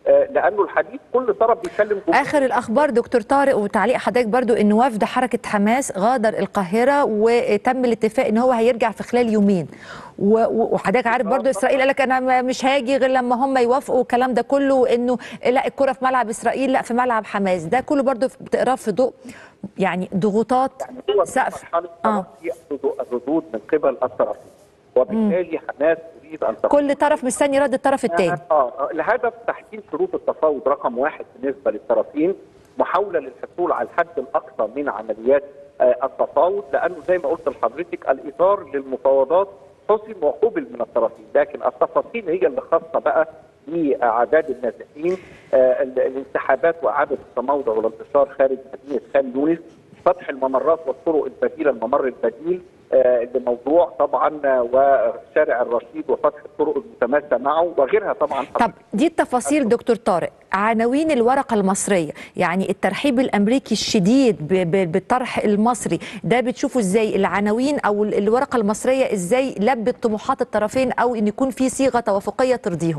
آه، لانه الحديث كل طرف بيكلم جمهور اخر الاخبار دكتور طارق وتعليق حضرتك برضو ان وفد حركه حماس غادر القاهره وتم الاتفاق ان هو هيرجع في خلال يومين و- و- وحضرتك عارف برضو اسرائيل قال لك انا ما- مش هاجي غير لما هم يوافقوا الكلام ده كله انه لا الكره في ملعب اسرائيل لا في ملعب حماس ده كله برضو بتقراه في ضوء يعني ضغوطات هو في سقف مرحله تلقي الردو- الردود من قبل الطرفين وبالتالي حماس تريد ان تكون كل طرف مستني رد الطرف الثاني اه الهدف تحسين شروط التفاوض رقم واحد بالنسبه للطرفين محاوله للحصول على الحد الاقصى من عمليات آه التفاوض لانه زي ما قلت لحضرتك الاطار للمفاوضات حسم وقبل من الطرفين لكن التفاصيل هي اللي خاصه بقى باعداد النازحين آه ال- الانسحابات واعاده التموضع والانتشار خارج مدينه خان يونس فتح الممرات والطرق البديله الممر البديل آه، لموضوع طبعا آه، وشارع الرشيد وفتح الطرق المتماسه معه وغيرها طبعا طب دي التفاصيل دكتور طارق عناوين الورقة المصرية يعني الترحيب الأمريكي الشديد ب- ب- بالطرح المصري ده بتشوفوا إزاي العناوين أو ال- الورقة المصرية إزاي لبت طموحات الطرفين أو إن يكون في صيغة توافقية ترضيهم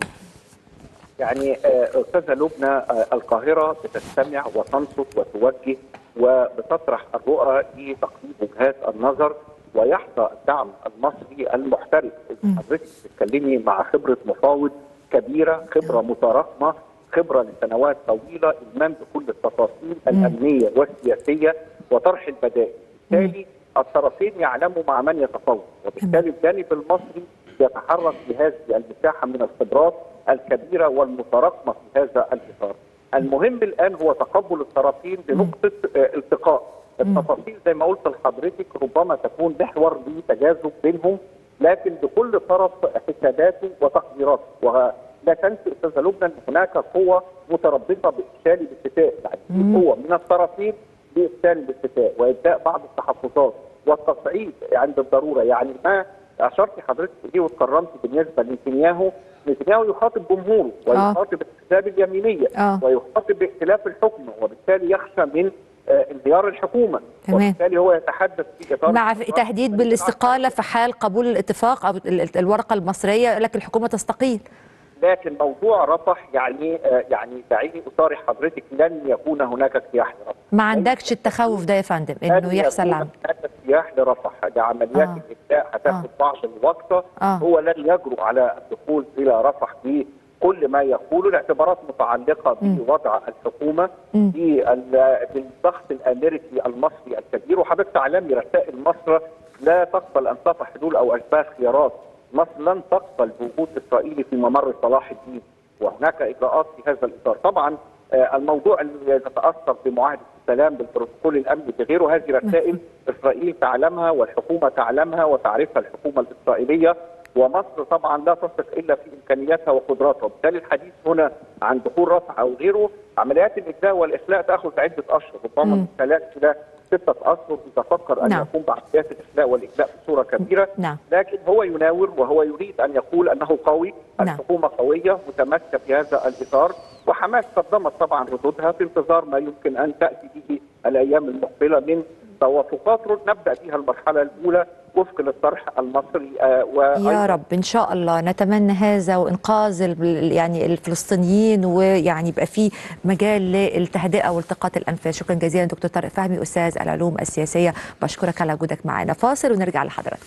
يعني آه، استاذه لبنى آه، القاهره بتستمع وتنصت وتوجه وبتطرح الرؤى لتقريب وجهات النظر ويحظى الدعم المصري المحترف إذا حضرتك بتتكلمي مع خبره مفاوض كبيره خبره متراكمه خبره لسنوات طويله المام بكل التفاصيل الامنيه والسياسيه وطرح البدائل بالتالي الطرفين يعلموا مع من يتفاوض وبالتالي الجانب المصري يتحرك بهذه المساحه من الخبرات الكبيره والمتراكمه في هذا الاطار. المهم الان هو تقبل الطرفين لنقطه آه، التقاء. التفاصيل زي ما قلت لحضرتك ربما تكون محور لتجاذب بينهم لكن لكل طرف حساباته وتقديراته ولا تنسي استاذه لبنى ان هناك قوه متربصه بافشال الاتفاق يعني في قوه من الطرفين بافشال الاتفاق وابداء بعض التحفظات والتصعيد عند الضروره يعني ما اشرت حضرتك اليه واتكرمت بالنسبه لنتنياهو نتنياهو يخاطب جمهوره ويخاطب الاحزاب اليمينيه آه. ويخاطب ائتلاف الحكم وبالتالي يخشى من آه، انهيار الحكومه تمام. وبالتالي هو يتحدث في اطار مع تهديد بالاستقالة في حال قبول الاتفاق أو ال- ال- الورقة المصرية يقول لك الحكومة تستقيل لكن موضوع رفح يعني آه، يعني دعيني اصارح حضرتك لن يكون هناك اجتياح لرفح ما عندكش التخوف ده يا فندم إنه لن يحصل يكون العمل هناك اجتياح لرفح ده عمليات آه. الابداء هتاخد بعض الوقت آه. هو لن يجرؤ على الدخول الى رفح بكل ما يقوله الاعتبارات متعلقه بوضع الحكومه مم. بال- بالضغط الامريكي المصري الكبير وحضرتك تعلمي رسائل مصر لا تقبل ان تقع حلول او اشباه خيارات مصر لن تقبل بوجود اسرائيلي في ممر صلاح الدين وهناك اجراءات في هذا الاطار طبعا آه، الموضوع انه يتاثر بمعاهده السلام بالبروتوكول الامني بغيره هذه رسائل اسرائيل تعلمها والحكومه تعلمها وتعرفها الحكومه الاسرائيليه ومصر طبعا لا تثق الا في امكانياتها وقدراتها، وبالتالي الحديث هنا عن دخول رفع او غيره عمليات الاجزاء والاخلاء تاخذ عده اشهر ربما من ثلاث الى سته اشهر اذا فكر ان نعم. يقوم بعمليات الاخلاء والاجزاء بصوره كبيره نعم لكن هو يناور وهو يريد ان يقول انه قوي نعم. الحكومه قويه متماسكه في هذا الاطار وحماس قدمت طبعا ردودها في انتظار ما يمكن ان تاتي به الايام المقبله من توافقات نبدا فيها المرحله الاولى وفق للطرح المصري آه وأيضاً يا رب ان شاء الله نتمنى هذا وانقاذ ال- يعني الفلسطينيين ويعني يبقى في مجال للتهدئه والتقاط الانفاس شكرا جزيلا دكتور طارق فهمي استاذ العلوم السياسيه بشكرك على وجودك معنا فاصل ونرجع لحضرتك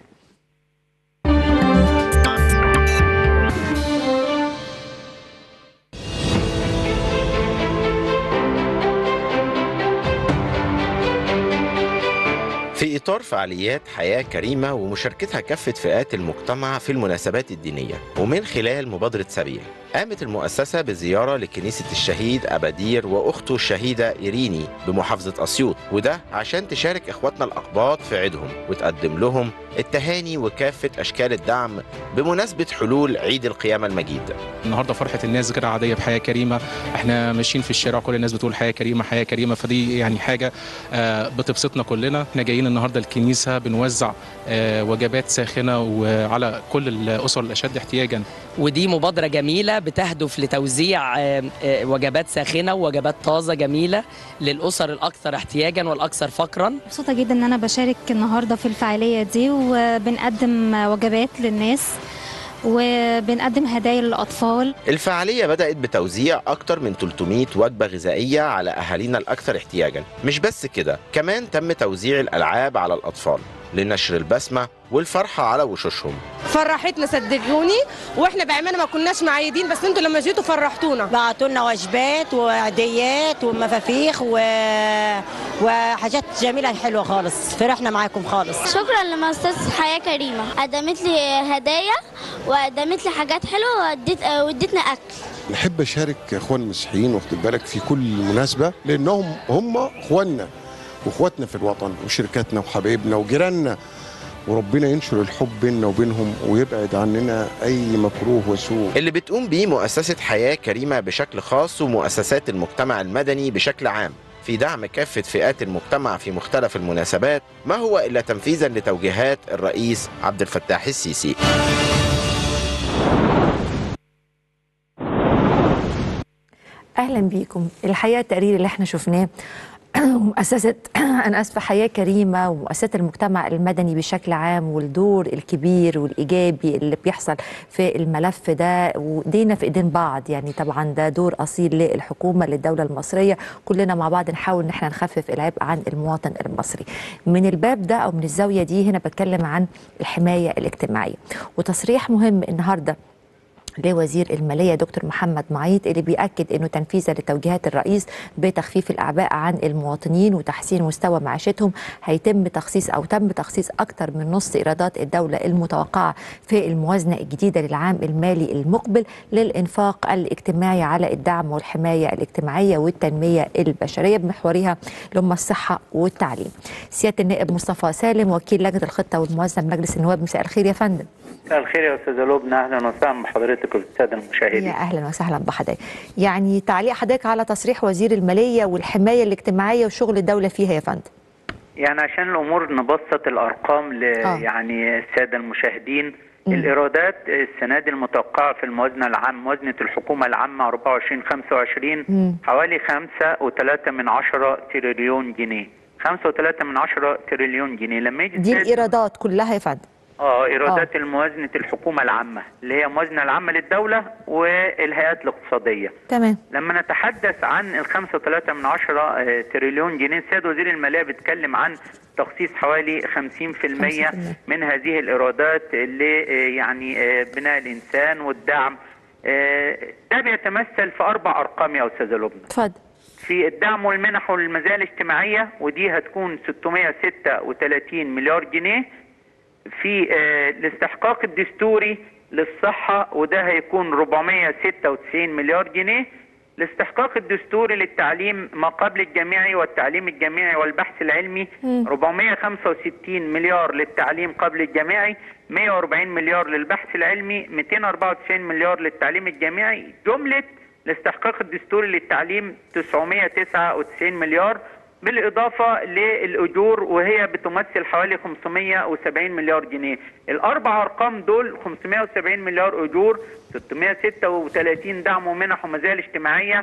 في إطار فعاليات حياة كريمة ومشاركتها كافة فئات المجتمع في المناسبات الدينية ومن خلال مبادرة سبيل قامت المؤسسة بزيارة لكنيسة الشهيد أبادير وأخته الشهيدة إيريني بمحافظة أسيوط وده عشان تشارك إخواتنا الأقباط في عيدهم وتقدم لهم التهاني وكافة أشكال الدعم بمناسبة حلول عيد القيامة المجيد النهارده فرحه الناس غير عاديه بحياه كريمه احنا ماشيين في الشارع كل الناس بتقول حياه كريمه حياه كريمه فدي يعني حاجه آه، بتبسطنا كلنا احنا جايين النهارده الكنيسه بنوزع آه، وجبات ساخنه وعلى كل الاسر الاشد احتياجا ودي مبادرة جميلة بتهدف لتوزيع آه، آه، وجبات ساخنة ووجبات طازة جميلة للأسر الأكثر احتياجا والأكثر فقرا مبسوطة جدا ان انا بشارك النهارده في الفعالية دي وبنقدم وجبات للناس وبنقدم هدايا للأطفال الفعالية بدأت بتوزيع أكتر من 300 وجبة غذائية على أهالينا الأكثر احتياجا مش بس كده كمان تم توزيع الألعاب على الأطفال لنشر البسمة والفرحة على وشوشهم فرحتنا صدقوني واحنا بامانه ما كناش معيدين بس انتوا لما جيتوا فرحتونا بعتوا لنا وجبات وعديات ومفافيخ و... وحاجات جميله حلوه خالص فرحنا معاكم خالص شكرا لمؤسسة حياة كريمة قدمت لي هدايا وقدمت لي حاجات حلوة واديت وادتنا أكل نحب اشارك اخوان المسيحيين واخد بالك في كل مناسبه لانهم هم اخواننا واخواتنا في الوطن وشركاتنا وحبايبنا وجيراننا وربنا ينشر الحب بيننا وبينهم ويبعد عننا اي مكروه وسوء اللي بتقوم بيه مؤسسة حياة كريمة بشكل خاص ومؤسسات المجتمع المدني بشكل عام في دعم كافة فئات المجتمع في مختلف المناسبات ما هو إلا تنفيذا لتوجيهات الرئيس عبد الفتاح السيسي اهلا بيكم الحقيقه التقرير اللي احنا شفناه ومؤسسة أنا آسفة حياة كريمة ومؤسسة المجتمع المدني بشكل عام والدور الكبير والإيجابي اللي بيحصل في الملف ده وإيدينا في إيدين بعض يعني طبعا ده دور أصيل للحكومة للدولة المصرية كلنا مع بعض نحاول إن احنا نخفف العبء عن المواطن المصري من الباب ده أو من الزاوية دي هنا بتكلم عن الحماية الاجتماعية وتصريح مهم النهارده لوزير الماليه دكتور محمد معيط اللي بياكد انه تنفيذا لتوجيهات الرئيس بتخفيف الاعباء عن المواطنين وتحسين مستوى معيشتهم هيتم تخصيص او تم تخصيص اكثر من نص ايرادات الدوله المتوقعه في الموازنه الجديده للعام المالي المقبل للانفاق الاجتماعي على الدعم والحمايه الاجتماعيه والتنميه البشريه بمحورها اللي هم الصحه والتعليم. سياده النائب مصطفى سالم وكيل لجنه الخطه والموازنه بمجلس النواب مساء الخير يا فندم. مساء الخير يا استاذه لبنى اهلا وسهلا بحضرتك والساده المشاهدين يا اهلا وسهلا بحضرتك يعني تعليق حضرتك على تصريح وزير الماليه والحمايه الاجتماعيه وشغل الدوله فيها يا فندم يعني عشان الامور نبسط الارقام ل آه. يعني الساده المشاهدين مم. الايرادات السنه دي المتوقعه في الموازنه العام موازنه الحكومه العامه 24 25 مم. حوالي 5.3 من عشرة تريليون جنيه 5.3 من عشرة تريليون جنيه لما يجي دي السيد- الايرادات كلها يا فندم اه ايرادات الموازنه الحكومه العامه اللي هي الموازنه العامه للدوله والهيئات الاقتصاديه تمام لما نتحدث عن ال 5.3 من عشرة آه، تريليون جنيه السيد وزير الماليه بيتكلم عن تخصيص حوالي 50% من هذه الايرادات ل آه، يعني آه، بناء الانسان والدعم آه، ده بيتمثل في اربع ارقام يا استاذه لبنى اتفضل في الدعم والمنح والمزايا الاجتماعيه ودي هتكون 636 مليار جنيه في آه، الاستحقاق الدستوري للصحة وده هيكون 496 مليار جنيه الاستحقاق الدستوري للتعليم ما قبل الجامعي والتعليم الجامعي والبحث العلمي مم. 465 مليار للتعليم قبل الجامعي 140 مليار للبحث العلمي 294 مليار للتعليم الجامعي جملة الاستحقاق الدستوري للتعليم 999 مليار بالإضافة للأجور وهي بتمثل حوالي 570 مليار جنيه الأربع أرقام دول 570 مليار أجور 636 دعم ومنح ومزايا اجتماعية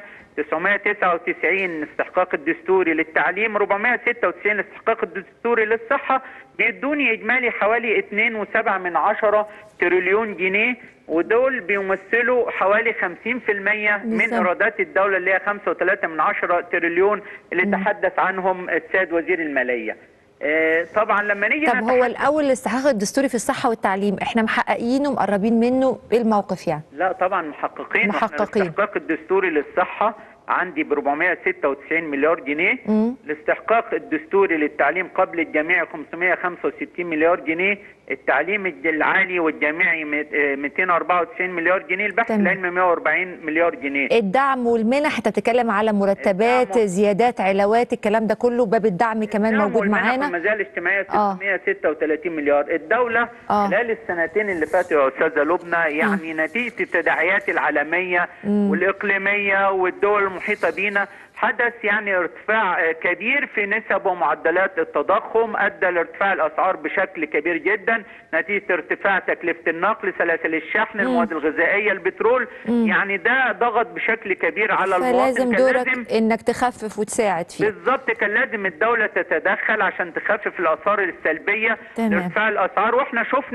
999 الاستحقاق الدستوري للتعليم 496 الاستحقاق الدستوري للصحة بيدوني إجمالي حوالي 2.7 من عشرة تريليون جنيه ودول بيمثلوا حوالي 50% من بالظبط. ايرادات الدوله اللي هي 5.3 من عشرة تريليون اللي تحدث عنهم السيد وزير الماليه. آه، طبعا لما نيجي طب نتح- هو الاول الاستحقاق الدستوري في الصحه والتعليم احنا محققينه ومقربين منه ايه الموقف يعني لا طبعا محققين وإحنا محققين. الاستحقاق الدستوري للصحه عندي ب 496 مليار جنيه مم. الاستحقاق الدستوري للتعليم قبل الجامعي 565 مليار جنيه التعليم الج- العالي والجامعي مت- آه، 294 مليار جنيه البحث تمام. العلمي 140 مليار جنيه الدعم والمنح انت بتتكلم على مرتبات زيادات علاوات الكلام ده كله باب الدعم كمان الدعم موجود والمنح معانا والمزايا الاجتماعيه آه. 636 مليار الدوله آه. خلال السنتين اللي فاتوا يا استاذه لبنى يعني نتيجه التداعيات العالميه مم. والاقليميه والدول المحيطه بينا حدث يعني ارتفاع آه، كبير في نسب ومعدلات التضخم ادى لارتفاع الاسعار بشكل كبير جدا نتيجه ارتفاع تكلفه النقل سلاسل الشحن مم. المواد الغذائيه البترول مم. يعني ده ضغط بشكل كبير على المواطن فلازم كان دورك لازم انك تخفف وتساعد فيه بالظبط كان لازم الدولة تتدخل عشان تخفف الآثار السلبية تمام. لارتفاع الأسعار واحنا شفنا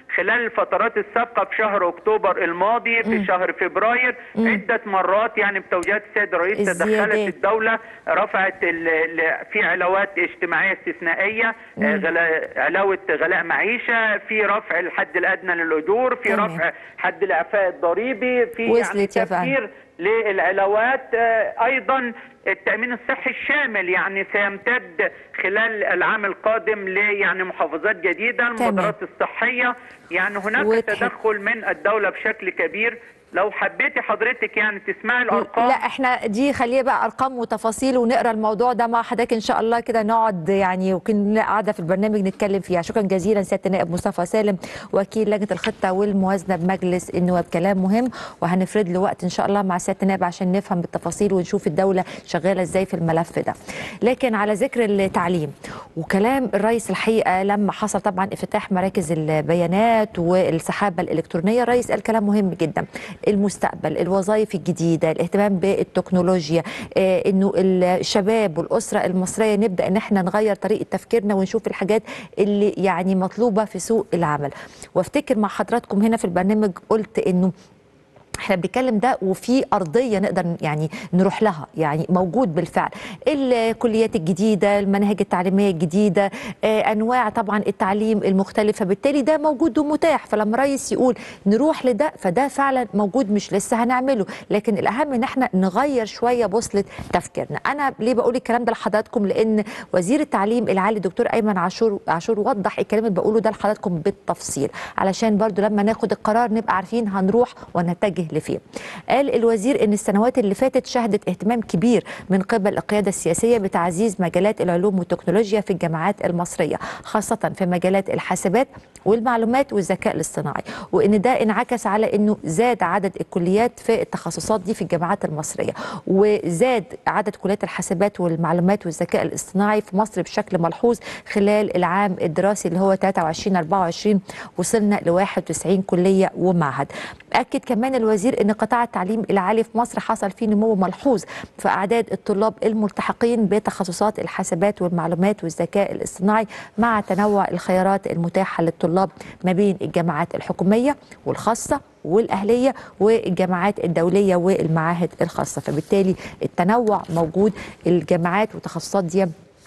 خلال الفترات السابقه في شهر اكتوبر الماضي في مم. شهر فبراير مم. عده مرات يعني بتوجيهات السيد الرئيس الزيادات. تدخلت الدوله رفعت ال- ال- في علاوات اجتماعيه استثنائيه مم. آه، غلاء علاوه غلاء معيشه في رفع الحد الادنى للاجور في تمام. رفع حد الاعفاء الضريبي في يعني وصلت يا فندم. تفكير للعلاوات آه، ايضا التامين الصحي الشامل يعني سيمتد خلال العام القادم ل يعني محافظات جديده المبادرات الصحيه يعني هناك وتحب- تدخل من الدوله بشكل كبير لو حبيتي حضرتك يعني تسمعي الارقام لا احنا دي خليها بقى ارقام وتفاصيل ونقرا الموضوع ده مع حضرتك ان شاء الله كده نقعد يعني وكنا قاعده في البرنامج نتكلم فيها شكرا جزيلا سياده النائب مصطفى سالم وكيل لجنه الخطه والموازنه بمجلس النواب كلام مهم وهنفرد له وقت ان شاء الله مع سياده النائب عشان نفهم بالتفاصيل ونشوف الدوله شغاله ازاي في الملف ده لكن على ذكر التعليم وكلام الرئيس الحقيقه لما حصل طبعا افتتاح مراكز البيانات والسحابه الالكترونيه الرئيس قال كلام مهم جدا المستقبل الوظائف الجديده الاهتمام بالتكنولوجيا آه، انه الشباب والاسره المصريه نبدا ان احنا نغير طريقه تفكيرنا ونشوف الحاجات اللي يعني مطلوبه في سوق العمل وافتكر مع حضراتكم هنا في البرنامج قلت انه احنا بنتكلم ده وفي ارضيه نقدر يعني نروح لها يعني موجود بالفعل الكليات الجديده المناهج التعليميه الجديده آه، انواع طبعا التعليم المختلفه بالتالي ده موجود ومتاح فلما رئيس يقول نروح لده فده فعلا موجود مش لسه هنعمله لكن الاهم ان احنا نغير شويه بوصله تفكيرنا انا ليه بقول الكلام ده لحضراتكم لان وزير التعليم العالي دكتور ايمن عاشور عاشور وضح الكلام اللي بقوله ده لحضراتكم بالتفصيل علشان برضو لما ناخد القرار نبقى عارفين هنروح ونتجه لفين قال الوزير ان السنوات اللي فاتت شهدت اهتمام كبير من قبل القياده السياسيه بتعزيز مجالات العلوم والتكنولوجيا في الجامعات المصريه خاصه في مجالات الحاسبات والمعلومات والذكاء الاصطناعي وان ده انعكس على انه زاد عدد الكليات في التخصصات دي في الجامعات المصريه وزاد عدد كليات الحاسبات والمعلومات والذكاء الاصطناعي في مصر بشكل ملحوظ خلال العام الدراسي اللي هو 23 24 وصلنا ل 91 كليه ومعهد اكد كمان الوزير ان قطاع التعليم العالي في مصر حصل فيه نمو ملحوظ في اعداد الطلاب الملتحقين بتخصصات الحاسبات والمعلومات والذكاء الاصطناعي مع تنوع الخيارات المتاحه للطلاب ما بين الجامعات الحكوميه والخاصه والاهليه والجامعات الدوليه والمعاهد الخاصه فبالتالي التنوع موجود الجامعات والتخصصات دي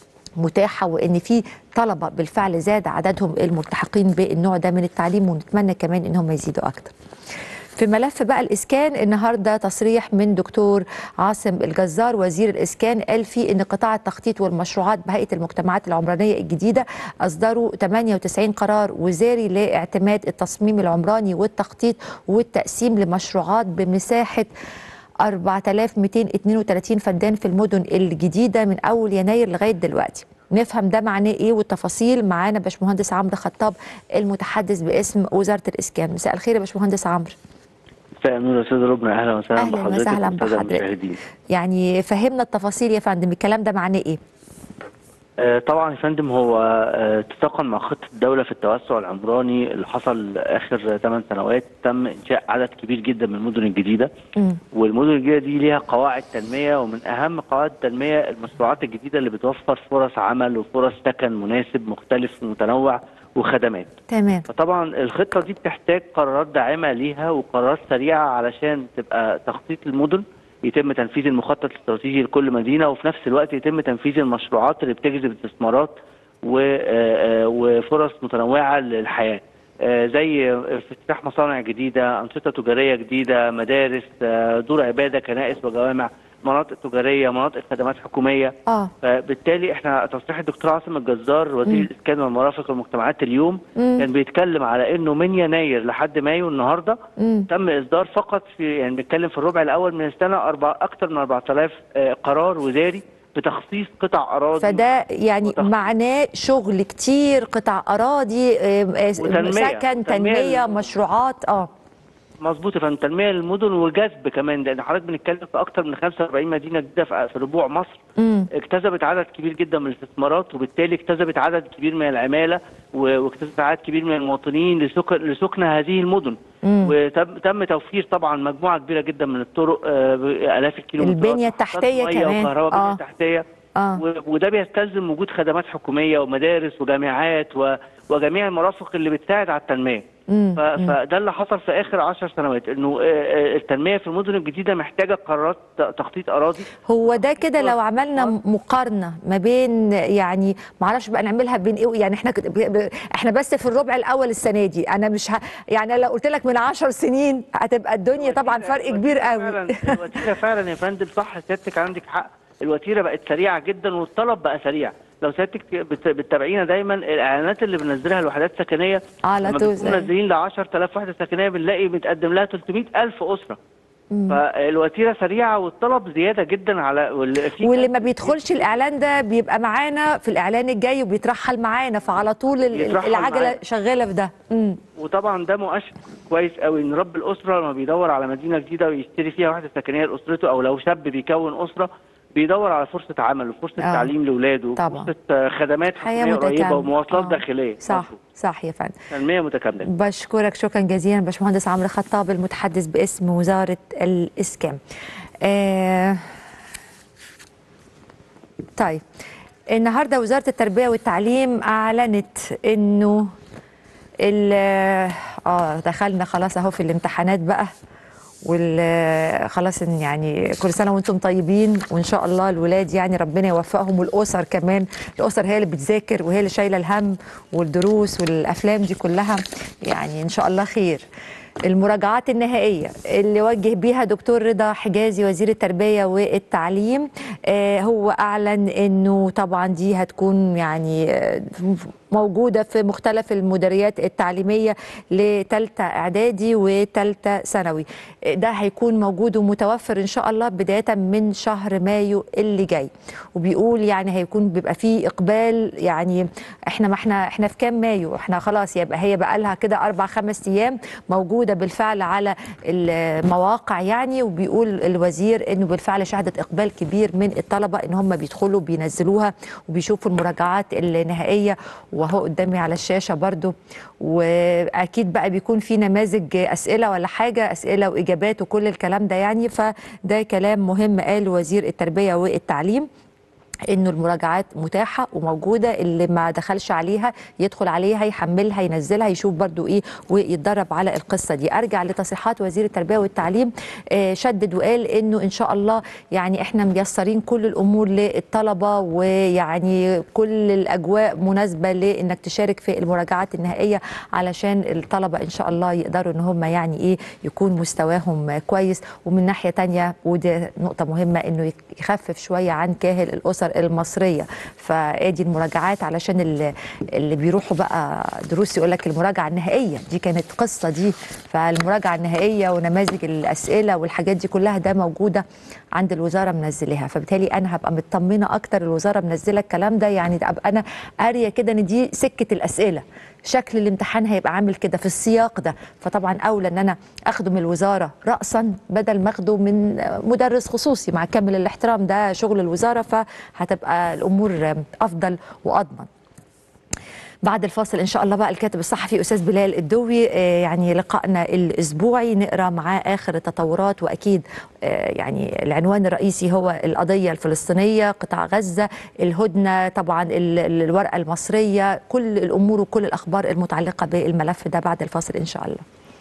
متاحه وان في طلبه بالفعل زاد عددهم الملتحقين بالنوع ده من التعليم ونتمنى كمان انهم يزيدوا اكتر في ملف بقى الاسكان النهارده تصريح من دكتور عاصم الجزار وزير الاسكان قال فيه ان قطاع التخطيط والمشروعات بهيئه المجتمعات العمرانيه الجديده اصدروا 98 قرار وزاري لاعتماد التصميم العمراني والتخطيط والتقسيم لمشروعات بمساحه 4232 فدان في المدن الجديده من اول يناير لغايه دلوقتي نفهم ده معناه ايه والتفاصيل معانا باشمهندس عمرو خطاب المتحدث باسم وزاره الاسكان مساء الخير يا باشمهندس عمرو مساء النور يا استاذ ربنا اهلا وسهلا أهلاً بحضرتك وسهلاً والسادة بحضرتك. المشاهدين. يعني فهمنا التفاصيل يا فندم الكلام ده معناه ايه آه، طبعا يا فندم هو آه، اتفاقا مع خطه الدوله في التوسع العمراني اللي حصل اخر 8 سنوات تم انشاء عدد كبير جدا من المدن الجديده والمدن الجديده دي ليها قواعد تنميه ومن اهم قواعد التنميه المشروعات الجديده اللي بتوفر فرص عمل وفرص سكن مناسب مختلف ومتنوع وخدمات تمام فطبعا الخطه دي بتحتاج قرارات داعمه ليها وقرارات سريعه علشان تبقى تخطيط المدن يتم تنفيذ المخطط الاستراتيجي لكل مدينه وفي نفس الوقت يتم تنفيذ المشروعات اللي بتجذب استثمارات و- آه، آه، وفرص متنوعه للحياه آه، زي افتتاح مصانع جديده انشطه تجاريه جديده مدارس آه، دور عباده كنائس وجوامع مناطق تجاريه مناطق خدمات حكوميه اه فبالتالي احنا تصريح الدكتور عاصم الجزار وزير مم. الاسكان والمرافق والمجتمعات اليوم مم. كان بيتكلم على انه من يناير لحد مايو النهارده مم. تم اصدار فقط في يعني بنتكلم في الربع الاول من السنه أربع اكثر من 4000 آه، قرار وزاري بتخصيص قطع اراضي فده يعني معناه شغل كتير قطع اراضي آم، آه، وتنمية. سكن تنمية تنميه لل- مشروعات اه مظبوط يا فندم تنميه للمدن وجذب كمان لان حضرتك بنتكلم في اكثر من 45 مدينه جديده في في ربوع مصر مم. اكتسبت عدد كبير جدا من الاستثمارات وبالتالي اكتسبت عدد كبير من العماله و- واكتسبت عدد كبير من المواطنين لسكن لسكن هذه المدن مم. وتم تم توفير طبعا مجموعه كبيره جدا من الطرق آه، بالاف الكيلومترات البنية التحتية محطات مية كمان. وكهرباء آه. بنيه تحتيه اه و- وده بيستلزم وجود خدمات حكوميه ومدارس وجامعات و- وجميع المرافق اللي بتساعد على التنميه مم. ف- مم. فده اللي حصل في اخر 10 سنوات انه آه، آه، التنميه في المدن الجديده محتاجه قرارات ت- تخطيط اراضي هو ده كده لو عملنا مقارنه ما بين يعني ما اعرفش بقى نعملها بين ايه يعني احنا كت- ب- ب- احنا بس في الربع الاول السنه دي انا مش ه... يعني لو قلت لك من 10 سنين هتبقى الدنيا طبعا فرق كبير قوي فعلا الوتيره فعلا يا فندم صح سيادتك عندك حق الوتيره بقت سريعه جدا والطلب بقى سريع لو سيادتك بت- بتتابعينا دايما الاعلانات اللي بننزلها الوحدات السكنيه على لما طول بنكون منزلين ل 10000 وحده سكنيه بنلاقي متقدم لها 300000 اسره مم. فالوتيره سريعه والطلب زياده جدا على واللي في واللي ما بيدخلش الاعلان ده بيبقى معانا في الاعلان الجاي وبيترحل معانا فعلى طول ال- بيترحل العجله معانا. شغاله في ده مم. وطبعا ده مؤشر كويس قوي ان رب الاسره لما بيدور على مدينه جديده ويشتري فيها وحده سكنيه لاسرته او لو شاب بيكون اسره بيدور على فرصه عمل وفرصه آه. تعليم لاولاده طبعا. وفرصه آه، خدمات حياه حكوميه قريبه متكامله ومواصلات آه. داخليه صح صح يا فندم تنميه متكامله بشكرك شكرا جزيلا باشمهندس عمرو خطاب المتحدث باسم وزاره الاسكان آه طيب النهارده وزاره التربيه والتعليم اعلنت انه ال- اه دخلنا خلاص اهو في الامتحانات بقى وال خلاص إن يعني كل سنه وانتم طيبين وان شاء الله الولاد يعني ربنا يوفقهم والاسر كمان الاسر هي اللي بتذاكر وهي اللي شايله الهم والدروس والافلام دي كلها يعني ان شاء الله خير المراجعات النهائيه اللي وجه بيها دكتور رضا حجازي وزير التربيه والتعليم آه هو اعلن انه طبعا دي هتكون يعني آه، موجوده في مختلف المديريات التعليميه لثالثه اعدادي وثالثه ثانوي ده هيكون موجود ومتوفر ان شاء الله بدايه من شهر مايو اللي جاي وبيقول يعني هيكون بيبقى فيه اقبال يعني احنا ما احنا احنا في كام مايو احنا خلاص يبقى هي بقى لها كده اربع خمس ايام موجوده بالفعل على المواقع يعني وبيقول الوزير انه بالفعل شهدت اقبال كبير من الطلبه ان هم بيدخلوا بينزلوها وبيشوفوا المراجعات النهائيه وهو قدامي على الشاشه برضو واكيد بقى بيكون في نماذج اسئله ولا حاجه اسئله واجابات وكل الكلام ده يعني فده كلام مهم قال وزير التربيه والتعليم انه المراجعات متاحه وموجوده اللي ما دخلش عليها يدخل عليها يحملها ينزلها يشوف برضو ايه ويتدرب على القصه دي ارجع لتصريحات وزير التربيه والتعليم آه، شدد وقال انه ان شاء الله يعني احنا ميسرين كل الامور للطلبه ويعني كل الاجواء مناسبه لانك تشارك في المراجعات النهائيه علشان الطلبه ان شاء الله يقدروا ان هم يعني ايه يكون مستواهم كويس ومن ناحيه تانية ودي نقطه مهمه انه يخفف شويه عن كاهل الاسر المصريه فادي المراجعات علشان اللي, اللي بيروحوا بقى دروس يقول لك المراجعه النهائيه دي كانت قصه دي فالمراجعه النهائيه ونماذج الاسئله والحاجات دي كلها ده موجوده عند الوزاره منزلاها فبالتالي انا هبقى مطمنه اكتر الوزاره منزله الكلام ده يعني ده ابقى انا قاريه كده ان دي سكه الاسئله شكل الامتحان هيبقى عامل كده في السياق ده فطبعا اولى ان انا اخده من الوزاره راسا بدل ما اخده من مدرس خصوصي مع كامل الاحترام ده شغل الوزاره فهتبقى الامور افضل واضمن بعد الفاصل ان شاء الله بقى الكاتب الصحفي استاذ بلال الدوي آه، يعني لقائنا الاسبوعي نقرا معاه اخر التطورات واكيد آه، يعني العنوان الرئيسي هو القضيه الفلسطينيه قطاع غزه الهدنه طبعا ال- ال- الورقه المصريه كل الامور وكل الاخبار المتعلقه بالملف ده بعد الفاصل ان شاء الله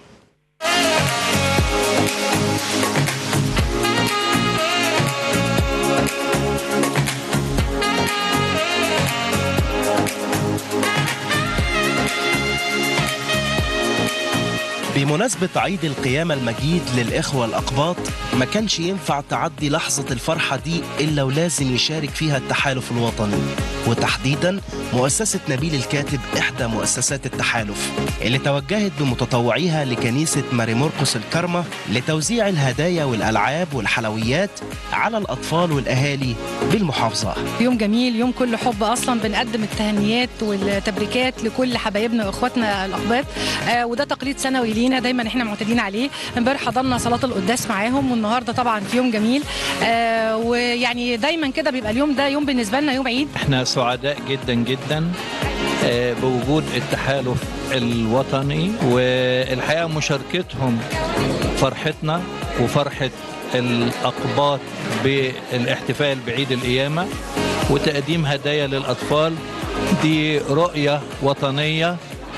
بمناسبة عيد القيامة المجيد للإخوة الأقباط ما كانش ينفع تعدي لحظة الفرحة دي إلا ولازم يشارك فيها التحالف الوطني وتحديدا مؤسسة نبيل الكاتب إحدى مؤسسات التحالف اللي توجهت بمتطوعيها لكنيسة ماري مرقس الكرمة لتوزيع الهدايا والألعاب والحلويات على الأطفال والأهالي بالمحافظة يوم جميل يوم كله حب اصلا بنقدم التهنيات والتبريكات لكل حبايبنا واخواتنا الاقباط آه وده تقليد سنوي لينا دايما احنا معتادين عليه امبارح حضرنا صلاه القداس معاهم والنهارده طبعا في يوم جميل آه ويعني دايما كده بيبقى اليوم ده يوم بالنسبه لنا يوم عيد احنا سعداء جدا جدا آه، بوجود التحالف الوطني والحقيقه مشاركتهم فرحتنا وفرحه الاقباط بالاحتفال بعيد القيامه وتقديم هدايا للاطفال دي رؤيه وطنيه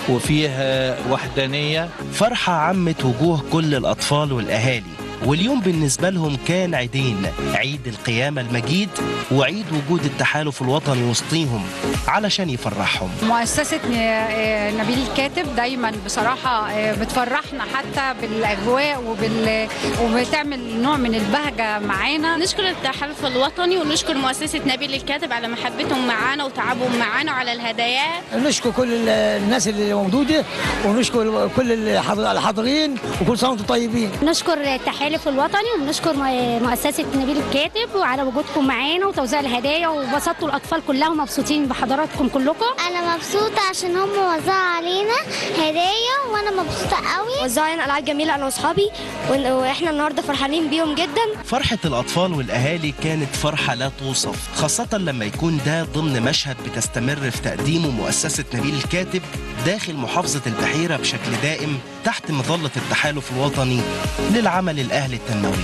وفيها وحدانية فرحة عمت وجوه كل الأطفال والأهالي واليوم بالنسبة لهم كان عيدين عيد القيامة المجيد وعيد وجود التحالف الوطني وسطيهم علشان يفرحهم مؤسسة ن- نبيل الكاتب دايما بصراحة بتفرحنا حتى بالأجواء وبال... وبتعمل نوع من البهجة معانا نشكر التحالف الوطني ونشكر مؤسسة نبيل الكاتب على محبتهم معانا وتعبهم معانا وعلى الهدايا نشكر كل ال- الناس اللي موجوده ونشكر كل الحاضر- الحاضرين وكل سنه وانتم طيبين نشكر التحالف الوطني وبنشكر م- مؤسسة نبيل الكاتب وعلى وجودكم معانا وتوزيع الهدايا وبسطتوا الأطفال كلها ومبسوطين بحضراتكم كلكم أنا مبسوطة عشان هم وزعوا علينا هدايا وأنا مبسوطة قوي وزعوا علينا ألعاب جميلة أنا وأصحابي وإحنا النهاردة فرحانين بيهم جدا فرحة الأطفال والأهالي كانت فرحة لا توصف خاصة لما يكون ده ضمن مشهد بتستمر في تقديمه مؤسسة نبيل الكاتب داخل محافظة البحيرة بشكل دائم تحت مظلة التحالف الوطني للعمل الأهلي التنموي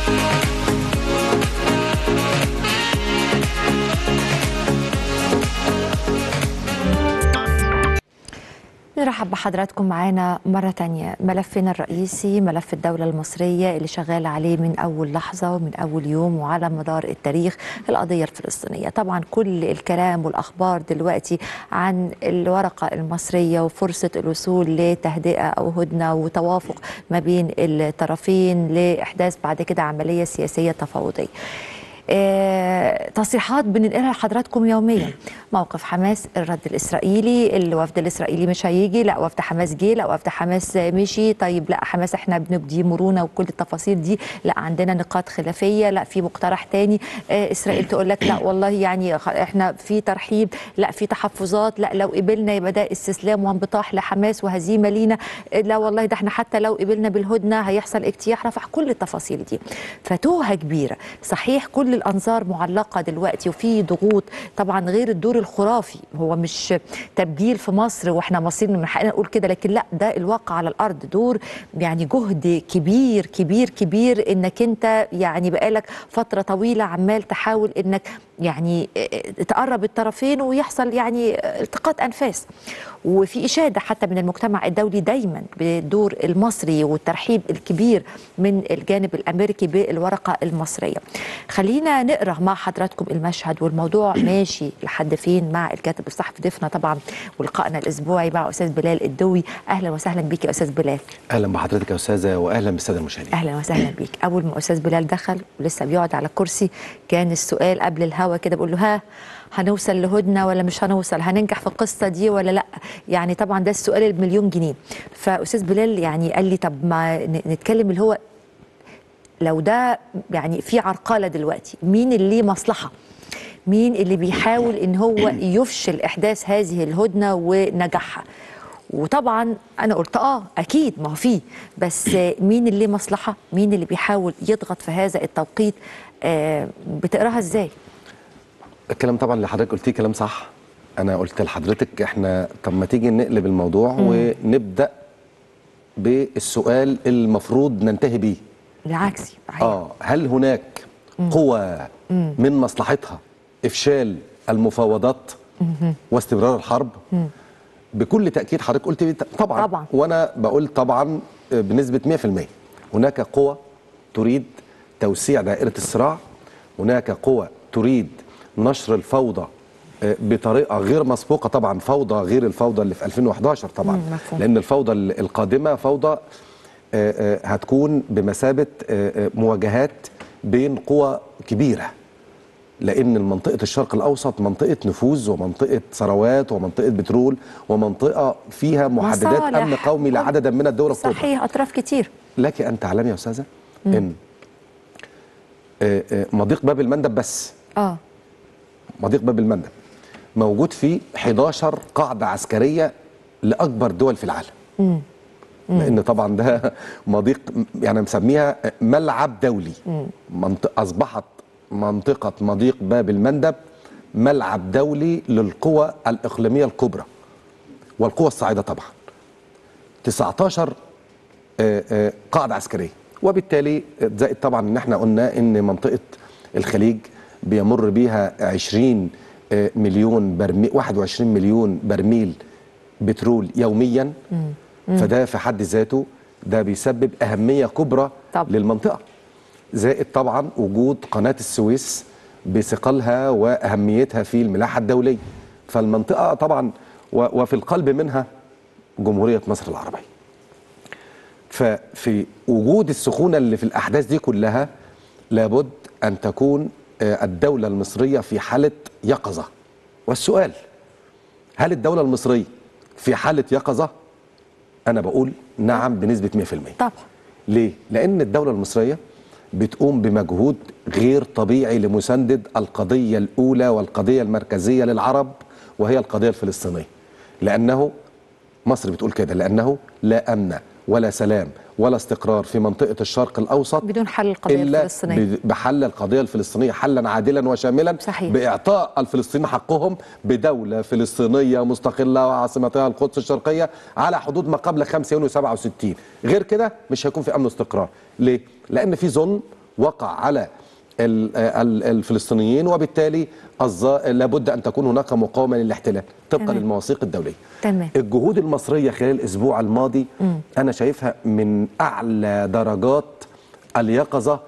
نرحب بحضراتكم معانا مرة تانية ملفنا الرئيسي ملف الدولة المصرية اللي شغال عليه من أول لحظة ومن أول يوم وعلى مدار التاريخ القضية الفلسطينية طبعا كل الكلام والأخبار دلوقتي عن الورقة المصرية وفرصة الوصول لتهدئة أو هدنة وتوافق ما بين الطرفين لإحداث بعد كده عملية سياسية تفاوضية آه، تصريحات بننقلها لحضراتكم يوميا موقف حماس الرد الاسرائيلي الوفد الاسرائيلي مش هيجي لا وفد حماس جه لا وفد حماس مشي طيب لا حماس احنا بنبدي مرونه وكل التفاصيل دي لا عندنا نقاط خلافيه لا في مقترح تاني آه، اسرائيل تقول لك لا والله يعني خ- احنا في ترحيب لا في تحفظات لا لو قبلنا يبقى ده استسلام وانبطاح لحماس وهزيمه لينا آه، لا والله ده احنا حتى لو قبلنا بالهدنه هيحصل اجتياح رفح كل التفاصيل دي فتوهه كبيره صحيح كل الانظار معلقه دلوقتي وفي ضغوط طبعا غير الدور الخرافي هو مش تبجيل في مصر واحنا مصريين من حقنا نقول كده لكن لا ده الواقع على الارض دور يعني جهد كبير كبير كبير انك انت يعني بقالك فتره طويله عمال تحاول انك يعني تقرب الطرفين ويحصل يعني التقاط انفاس وفي اشاده حتى من المجتمع الدولي دايما بالدور المصري والترحيب الكبير من الجانب الامريكي بالورقه المصريه. خلينا نقرا مع حضراتكم المشهد والموضوع ماشي لحد فين مع الكاتب الصحفي ضيفنا طبعا ولقائنا الاسبوعي مع استاذ بلال الدوي اهلا وسهلا بيك يا استاذ بلال. اهلا بحضرتك يا استاذه واهلا بالساده المشاهدين اهلا وسهلا بيك اول ما استاذ بلال دخل ولسه بيقعد على الكرسي كان السؤال قبل الهوا كده بقول له ها هنوصل لهدنه ولا مش هنوصل هننجح في القصه دي ولا لا يعني طبعا ده السؤال المليون جنيه فاستاذ بلال يعني قال لي طب ما ن- نتكلم اللي هو لو ده يعني في عرقله دلوقتي مين اللي ليه مصلحه مين اللي بيحاول ان هو يفشل احداث هذه الهدنه ونجاحها وطبعا انا قلت اه اكيد ما هو فيه بس مين اللي ليه مصلحه مين اللي بيحاول يضغط في هذا التوقيت آه بتقراها ازاي الكلام طبعا اللي حضرتك قلتيه كلام صح انا قلت لحضرتك احنا طب ما تيجي نقلب الموضوع مم. ونبدا بالسؤال المفروض ننتهي بيه بالعكس اه هل هناك مم. قوى مم. من مصلحتها افشال المفاوضات مهم. واستمرار الحرب مم. بكل تاكيد حضرتك قلت بيه طبعا طبعا. وانا بقول طبعا بنسبه 100% هناك قوى تريد توسيع دائره الصراع هناك قوى تريد نشر الفوضى آه، بطريقه غير مسبوقه طبعا فوضى غير الفوضى اللي في 2011 طبعا مم، مفهوم. لان الفوضى ال- القادمه فوضى آه، آه، هتكون بمثابه آه، آه، مواجهات بين قوى كبيره لان منطقه الشرق الاوسط منطقه نفوذ ومنطقه ثروات ومنطقه بترول ومنطقه فيها محددات مصالح. امن قومي لعددا من الدول الكبرى صحيح اطراف كتير لك ان تعلمي يا استاذه مم. ان آه، آه، مضيق باب المندب بس اه مضيق باب المندب موجود فيه 11 قاعده عسكريه لاكبر دول في العالم مم. مم. لان طبعا ده مضيق يعني مسميها ملعب دولي مم. منطقة أصبحت منطقة مضيق باب المندب ملعب دولي للقوى الإقليمية الكبرى والقوى الصاعدة طبعا 19 آه، آه، قاعدة عسكرية وبالتالي زائد طبعا ان احنا قلنا ان منطقة الخليج بيمر بيها 20 آه، مليون برميل 21 مليون برميل بترول يوميا مم. فده في حد ذاته ده بيسبب أهمية كبرى طبعا. للمنطقة زائد طبعا وجود قناة السويس بثقلها وأهميتها في الملاحة الدولية فالمنطقة طبعا و- وفي القلب منها جمهورية مصر العربية ففي وجود السخونة اللي في الأحداث دي كلها لابد أن تكون آه، الدولة المصرية في حالة يقظة والسؤال هل الدولة المصرية في حالة يقظة؟ أنا بقول نعم بنسبة 100% طبعا ليه؟ لأن الدولة المصرية بتقوم بمجهود غير طبيعي لمساندة القضية الأولى والقضية المركزية للعرب وهي القضية الفلسطينية لأنه مصر بتقول كده لأنه لا أمن ولا سلام ولا استقرار في منطقة الشرق الأوسط بدون حل القضيه إلا الفلسطينيه ب- بحل القضية الفلسطينية حلا عادلا وشاملا صحيح. بإعطاء الفلسطينيين حقهم بدولة فلسطينية مستقلة وعاصمتها القدس الشرقية على حدود ما قبل 5 يونيو 67 غير كده مش هيكون في أمن واستقرار ليه؟ لأن في ظلم وقع على ال- ال- الفلسطينيين وبالتالي الظا- لابد أن تكون هناك مقاومة للاحتلال طبقا تمام. للمواثيق الدولية تمام الجهود المصرية خلال الأسبوع الماضي مم. أنا شايفها من أعلى درجات اليقظة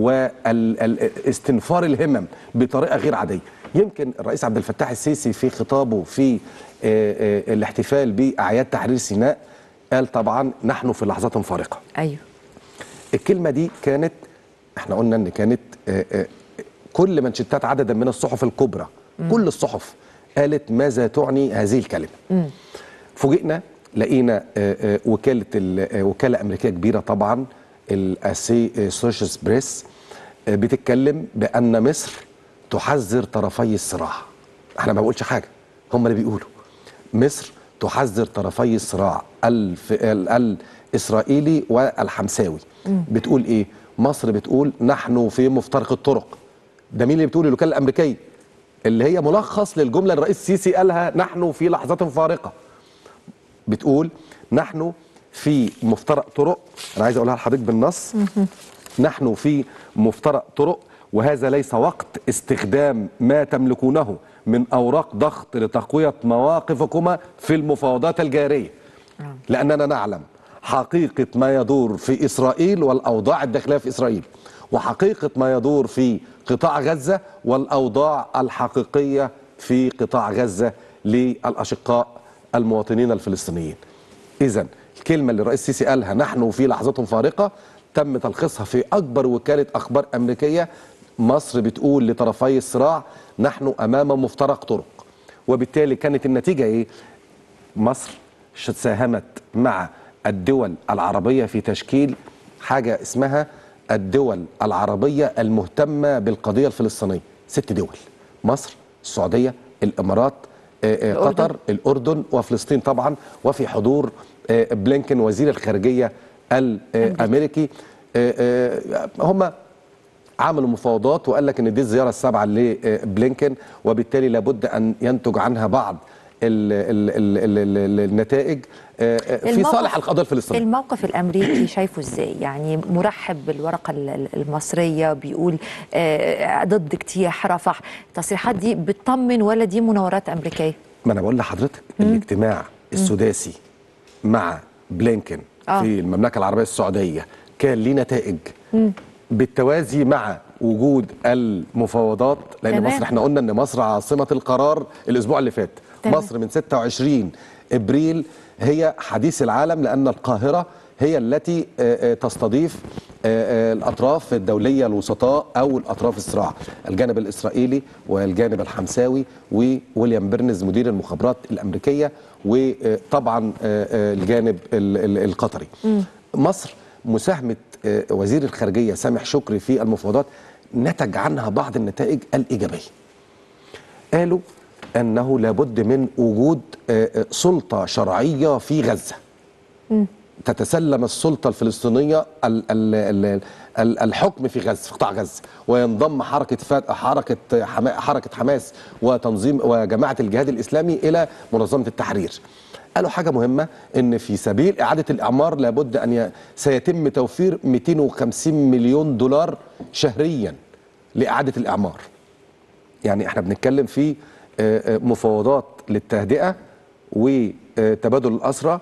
واستنفار الهمم بطريقة غير عادية يمكن الرئيس عبد الفتاح السيسي في خطابه في آه، آه، الاحتفال بأعياد تحرير سيناء قال طبعا نحن في لحظات فارقة ايوه الكلمة دي كانت احنا قلنا ان كانت آه، آه، كل منشطات عددا من الصحف الكبرى مم. كل كل الصحف قالت ماذا تعني هذه الكلمة مم. فوجئنا لقينا آه، آه، وكاله ال- آه، وكاله امريكيه كبيره طبعا الاسي سوشيس بريس آه، بتتكلم بان مصر تحذر طرفي الصراع احنا ما بقولش حاجه هم اللي بيقولوا مصر تحذر طرفي الصراع الف... ال... الاسرائيلي والحمساوي مم. بتقول ايه مصر بتقول نحن في مفترق الطرق ده مين اللي بتقول الوكاله الامريكيه اللي هي ملخص للجمله اللي الرئيس السيسي قالها نحن في لحظات فارقه بتقول نحن في مفترق طرق انا عايز اقولها لحضرتك بالنص نحن في مفترق طرق وهذا ليس وقت استخدام ما تملكونه من اوراق ضغط لتقويه مواقفكما في المفاوضات الجاريه لاننا نعلم حقيقه ما يدور في اسرائيل والاوضاع الداخليه في اسرائيل وحقيقه ما يدور في قطاع غزه والاوضاع الحقيقيه في قطاع غزه للاشقاء المواطنين الفلسطينيين اذا الكلمه اللي الرئيس السيسي قالها نحن في لحظات فارقه تم تلخيصها في اكبر وكاله اخبار امريكيه مصر بتقول لطرفي الصراع نحن امام مفترق طرق وبالتالي كانت النتيجه ايه مصر ش- ساهمت مع الدول العربيه في تشكيل حاجه اسمها الدول العربيه المهتمه بالقضيه الفلسطينيه ست دول مصر السعوديه الامارات آه، آه، الأردن. قطر الاردن وفلسطين طبعا وفي حضور آه، بلينكن وزير الخارجيه الامريكي هم عملوا مفاوضات وقال لك ان دي الزياره السابعه لبلينكن وبالتالي لابد ان ينتج عنها بعض ال ال ال ال ال النتائج آه، آه، في الموقف- صالح القضيه الفلسطينيه الموقف الامريكي شايفه ازاي يعني مرحب بالورقه ال- ال- المصريه بيقول آه، ضد اجتياح رفح التصريحات دي بتطمن ولا دي مناورات امريكيه ما انا بقول لحضرتك الاجتماع السداسي مع بلينكن آه. في المملكه العربيه السعوديه كان ليه نتائج مم. بالتوازي مع وجود المفاوضات لان تمام. مصر احنا قلنا ان مصر عاصمه القرار الاسبوع اللي فات تمام. مصر من 26 ابريل هي حديث العالم لان القاهره هي التي آه، آه، تستضيف آه، آه، الاطراف الدوليه الوسطاء او الاطراف الصراع الجانب الاسرائيلي والجانب الحمساوي وويليام بيرنز مدير المخابرات الامريكيه وطبعا آه، آه، الجانب ال- ال- القطري مصر مساهمة آه، وزير الخارجية سامح شكري في المفاوضات نتج عنها بعض النتائج الإيجابية قالوا أنه لابد من وجود آه، آه، سلطة شرعية في غزة تتسلم السلطة الفلسطينية ال- ال- ال- ال- الحكم في غزة في قطاع غزة وينضم حركة فات حركة حما حركة حماس وتنظيم وجماعة الجهاد الإسلامي إلى منظمة التحرير قالوا حاجة مهمة إن في سبيل إعادة الإعمار لابد أن ي... سيتم توفير 250 مليون دولار شهريا لإعادة الإعمار يعني احنا بنتكلم في آه، آه، مفاوضات للتهدئة وتبادل الاسرى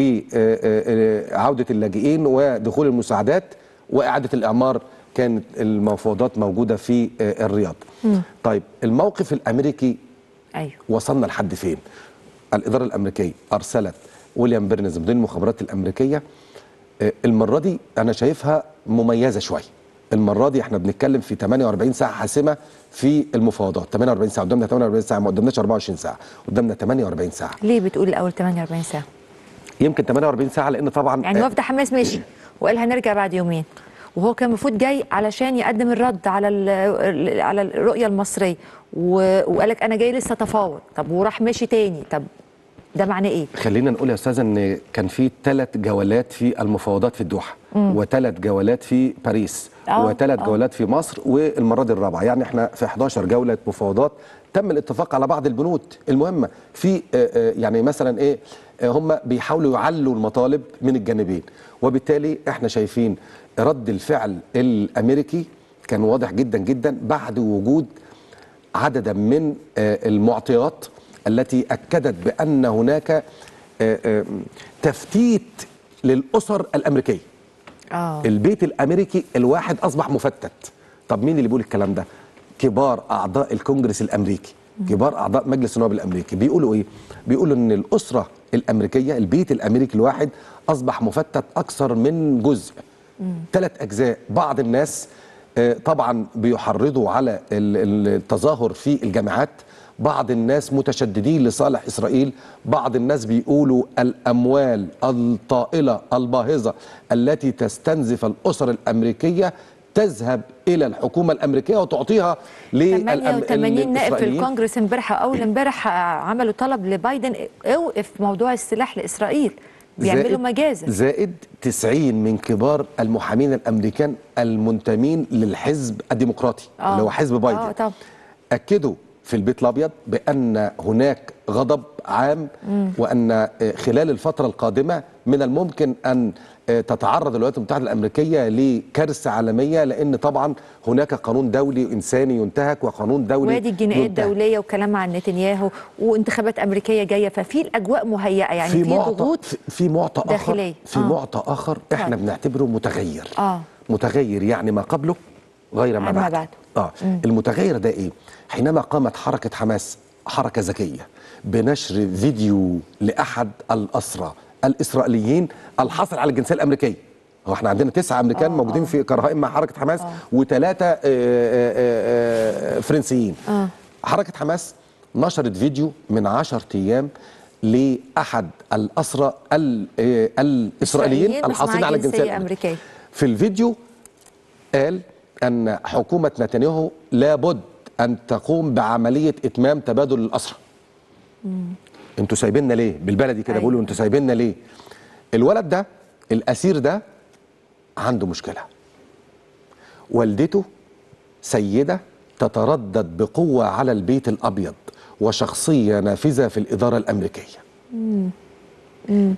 وعوده اللاجئين ودخول المساعدات واعاده الاعمار كانت المفاوضات موجوده في آه، الرياض. مم. طيب الموقف الامريكي ايوه وصلنا لحد فين؟ الاداره الامريكيه ارسلت ويليام بيرنز مدير المخابرات الامريكيه آه، المره دي انا شايفها مميزه شويه. المره دي احنا بنتكلم في 48 ساعه حاسمه في المفاوضات 48 ساعه قدامنا 48 ساعه ما قدامناش 24 ساعه قدامنا 48 ساعه ليه بتقول الاول 48 ساعه يمكن 48 ساعه لان طبعا يعني آه، وفد حماس ماشي وقال هنرجع بعد يومين وهو كان المفروض جاي علشان يقدم الرد على ال- على الرؤيه المصريه و- وقال لك انا جاي لسه اتفاوض طب وراح ماشي تاني طب ده معناه ايه؟ خلينا نقول يا استاذه ان كان في ثلاث جولات في المفاوضات في الدوحه مم. وثلاث جولات في باريس آه، وثلاث آه. جولات في مصر والمره دي الرابعه يعني احنا في 11 جوله مفاوضات تم الاتفاق على بعض البنود المهمه في آه، آه، يعني مثلا ايه آه، هم بيحاولوا يعلوا المطالب من الجانبين وبالتالي احنا شايفين رد الفعل الامريكي كان واضح جدا جدا بعد وجود عددا من آه، المعطيات التي اكدت بان هناك آه، آه، تفتيت للاسر الامريكيه اه البيت الامريكي الواحد اصبح مفتت طب مين اللي بيقول الكلام ده كبار اعضاء الكونجرس الامريكي كبار اعضاء مجلس النواب الامريكي بيقولوا ايه بيقولوا ان الاسره الامريكيه البيت الامريكي الواحد اصبح مفتت اكثر من جزء ثلاث اجزاء بعض الناس آه، طبعا بيحرضوا على ال- ال- التظاهر في الجامعات بعض الناس متشددين لصالح اسرائيل بعض الناس بيقولوا الاموال الطائله الباهظه التي تستنزف الاسر الامريكيه تذهب الى الحكومه الامريكيه وتعطيها 88 نائب في للإسرائيليين. الكونجرس امبارح او اول امبارح عملوا طلب لبايدن اوقف موضوع السلاح لاسرائيل بيعملوا زائد- مجازر زائد 90 من كبار المحامين الامريكان المنتمين للحزب الديمقراطي آه. اللي هو حزب بايدن اه طب اكدوا في البيت الابيض بان هناك غضب عام مم. وان آه، خلال الفتره القادمه من الممكن ان آه، تتعرض الولايات المتحده الامريكيه لكارثه عالميه لان طبعا هناك قانون دولي انساني ينتهك وقانون دولي وادي الجنائية ينتهك. الدولية وكلام عن نتنياهو وانتخابات أمريكية جاية ففي الأجواء مهيئة يعني في, معطى ضغوط في- في معطى داخلية. اخر في آه. معطى اخر احنا طيب. بنعتبره متغير اه متغير يعني ما قبله غير ما عن ما بعده بعده. اه مم. المتغير ده ايه حينما قامت حركه حماس حركه ذكيه بنشر فيديو لاحد الاسرى الاسرائيليين الحاصل على الجنسيه الامريكيه هو احنا عندنا تسعة امريكان موجودين في كرهائم مع حركه حماس وثلاثه فرنسيين اه حركة حماس نشرت فيديو من عشر أيام لأحد الأسرى ال- آه، الإسرائيليين بس الحاصلين معاه على الجنسية جنسية الأمريكية أمريكية في الفيديو قال أن حكومة نتنياهو لابد أن تقوم بعملية إتمام تبادل الأسرى انتوا سايبيننا ليه بالبلدي كده أيوة. بيقولوا انتوا سايبيننا ليه الولد ده الاسير ده عنده مشكله والدته سيده تتردد بقوه على البيت الابيض وشخصيه نافذه في الاداره الامريكيه مم. مم.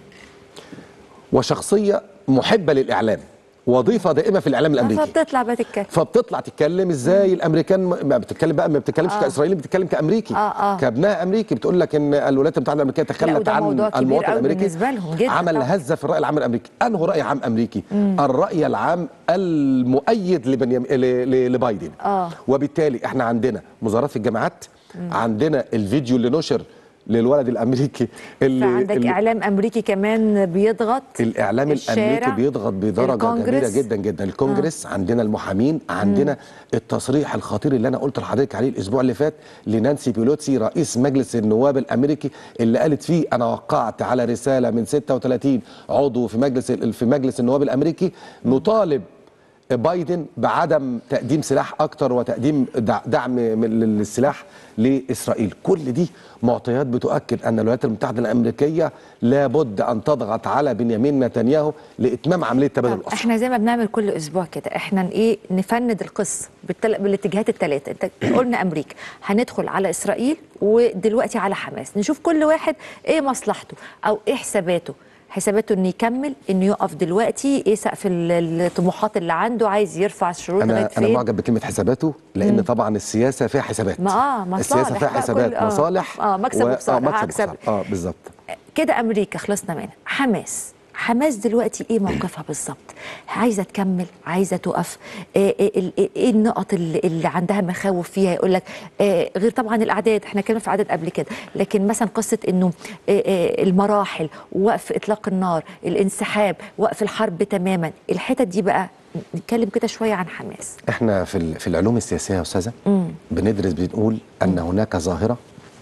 وشخصيه محبه للاعلام وظيفه دائمه في الاعلام الامريكي فبتطلع بقى تتكلم فبتطلع تتكلم ازاي الامريكان ما بتتكلم بقى ما بتتكلمش آه. كاسرائيلي بتتكلم كامريكي آه، آه. كابناء امريكي بتقول لك ان الولايات المتحده الامريكيه لا تخلت وده عن موضوع كبير المواطن قوي الامريكي بالنسبة لهم جدا عمل طبعاً. هزه في الراي العام الامريكي انه راي عام امريكي مم. الراي العام المؤيد لبنيام... ل... ل... لبايدن اه وبالتالي احنا عندنا مظاهرات في الجامعات مم. عندنا الفيديو اللي نشر للولد الامريكي اللي, فعندك اللي إعلام أمريكي كمان بيضغط الاعلام الشارع، الامريكي بيضغط بدرجه الكونجرس. كبيره جدا جدا الكونجرس آه. عندنا المحامين عندنا التصريح الخطير اللي انا قلت لحضرتك عليه الاسبوع اللي فات لنانسي بيلوتسي رئيس مجلس النواب الامريكي اللي قالت فيه انا وقعت على رساله من 36 عضو في مجلس في مجلس النواب الامريكي نطالب بايدن بعدم تقديم سلاح اكتر وتقديم دع- دعم من- للسلاح لاسرائيل كل دي معطيات بتؤكد ان الولايات المتحده الامريكيه لابد ان تضغط على بنيامين نتنياهو لاتمام عمليه تبادل الاسرى احنا زي ما بنعمل كل اسبوع كده احنا ايه نفند القصه بالتل... بالاتجاهات الثلاثه انت قلنا امريكا هندخل على اسرائيل ودلوقتي على حماس نشوف كل واحد ايه مصلحته او ايه حساباته حساباته انه يكمل انه يقف دلوقتي ايه سقف ال- الطموحات اللي عنده عايز يرفع الشروط لغايه انا انا فين معجب بكلمه حساباته لان مم. طبعا السياسه فيها حسابات ما اه مصالح السياسه فيها بقى حسابات كل- آه. مصالح اه مكسب و- وخساره مكسب هكسب وخسارة. اه بالظبط كده امريكا خلصنا منها حماس حماس دلوقتي ايه موقفها بالظبط عايزه تكمل عايزه تقف ايه, إيه, إيه, إيه النقط اللي, اللي عندها مخاوف فيها يقول لك إيه غير طبعا الاعداد احنا اتكلمنا في اعداد قبل كده لكن مثلا قصه انه إيه إيه المراحل وقف اطلاق النار الانسحاب وقف الحرب تماما الحتت دي بقى نتكلم كده شويه عن حماس احنا في ال- في العلوم السياسيه يا استاذه امم بندرس بنقول ان هناك ظاهره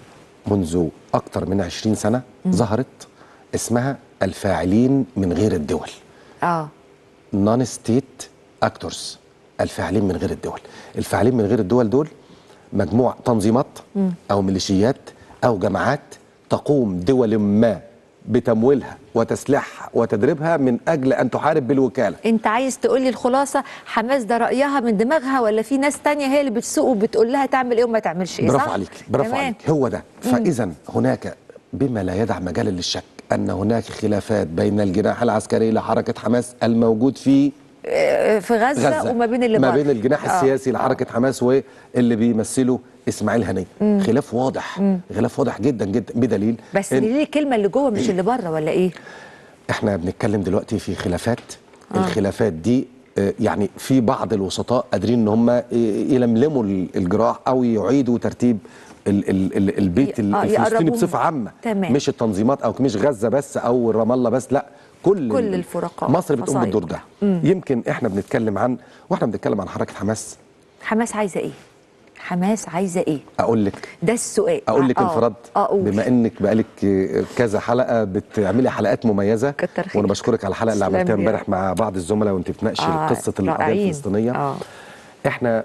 منذ اكثر من 20 سنه ظهرت اسمها الفاعلين من غير الدول اه نون ستيت اكتورز الفاعلين من غير الدول الفاعلين من غير الدول دول مجموعه تنظيمات مم. او ميليشيات او جماعات تقوم دول ما بتمويلها وتسليحها وتدريبها من اجل ان تحارب بالوكاله انت عايز تقول لي الخلاصه حماس ده رايها من دماغها ولا في ناس تانية هي اللي بتسوق وبتقول لها تعمل ايه وما تعملش ايه برافو صح؟ عليك برافو تمام. عليك هو ده فاذا هناك بما لا يدع مجالا للشك ان هناك خلافات بين الجناح العسكري لحركه حماس الموجود في آه، في غزه, غزة وما بين اللي ما بره. بين الجناح آه. السياسي لحركه حماس واللي بيمثله اسماعيل هنيه مم. خلاف واضح مم. خلاف واضح جدا جدا بدليل بس إن ليه الكلمه اللي جوه مش اللي بره ولا ايه؟ احنا بنتكلم دلوقتي في خلافات آه. الخلافات دي آه، يعني في بعض الوسطاء قادرين ان هم ي- يلملموا ال- الجراح او يعيدوا ترتيب ال ال ال البيت ي- ال- آه، الفلسطيني يقربوهم. بصفه عامه تمام. مش التنظيمات او مش غزه بس او رام الله بس لا كل كل ال- الفرقاء مصر بتقوم فصائل بالدور ده مم. يمكن احنا بنتكلم عن واحنا بنتكلم عن حركه حماس حماس عايزه ايه؟ حماس عايزه ايه؟ اقول لك ده السؤال اقول لك آه، انفراد اه قول. بما انك بقالك كذا حلقه بتعملي حلقات مميزه كتر خير. وانا بشكرك على الحلقه اللي تسلم عملتها لي يا امبارح رب. مع بعض الزملاء وانت بتناقشي آه، قصه القضيه رائعين. الفلسطينيه اه احنا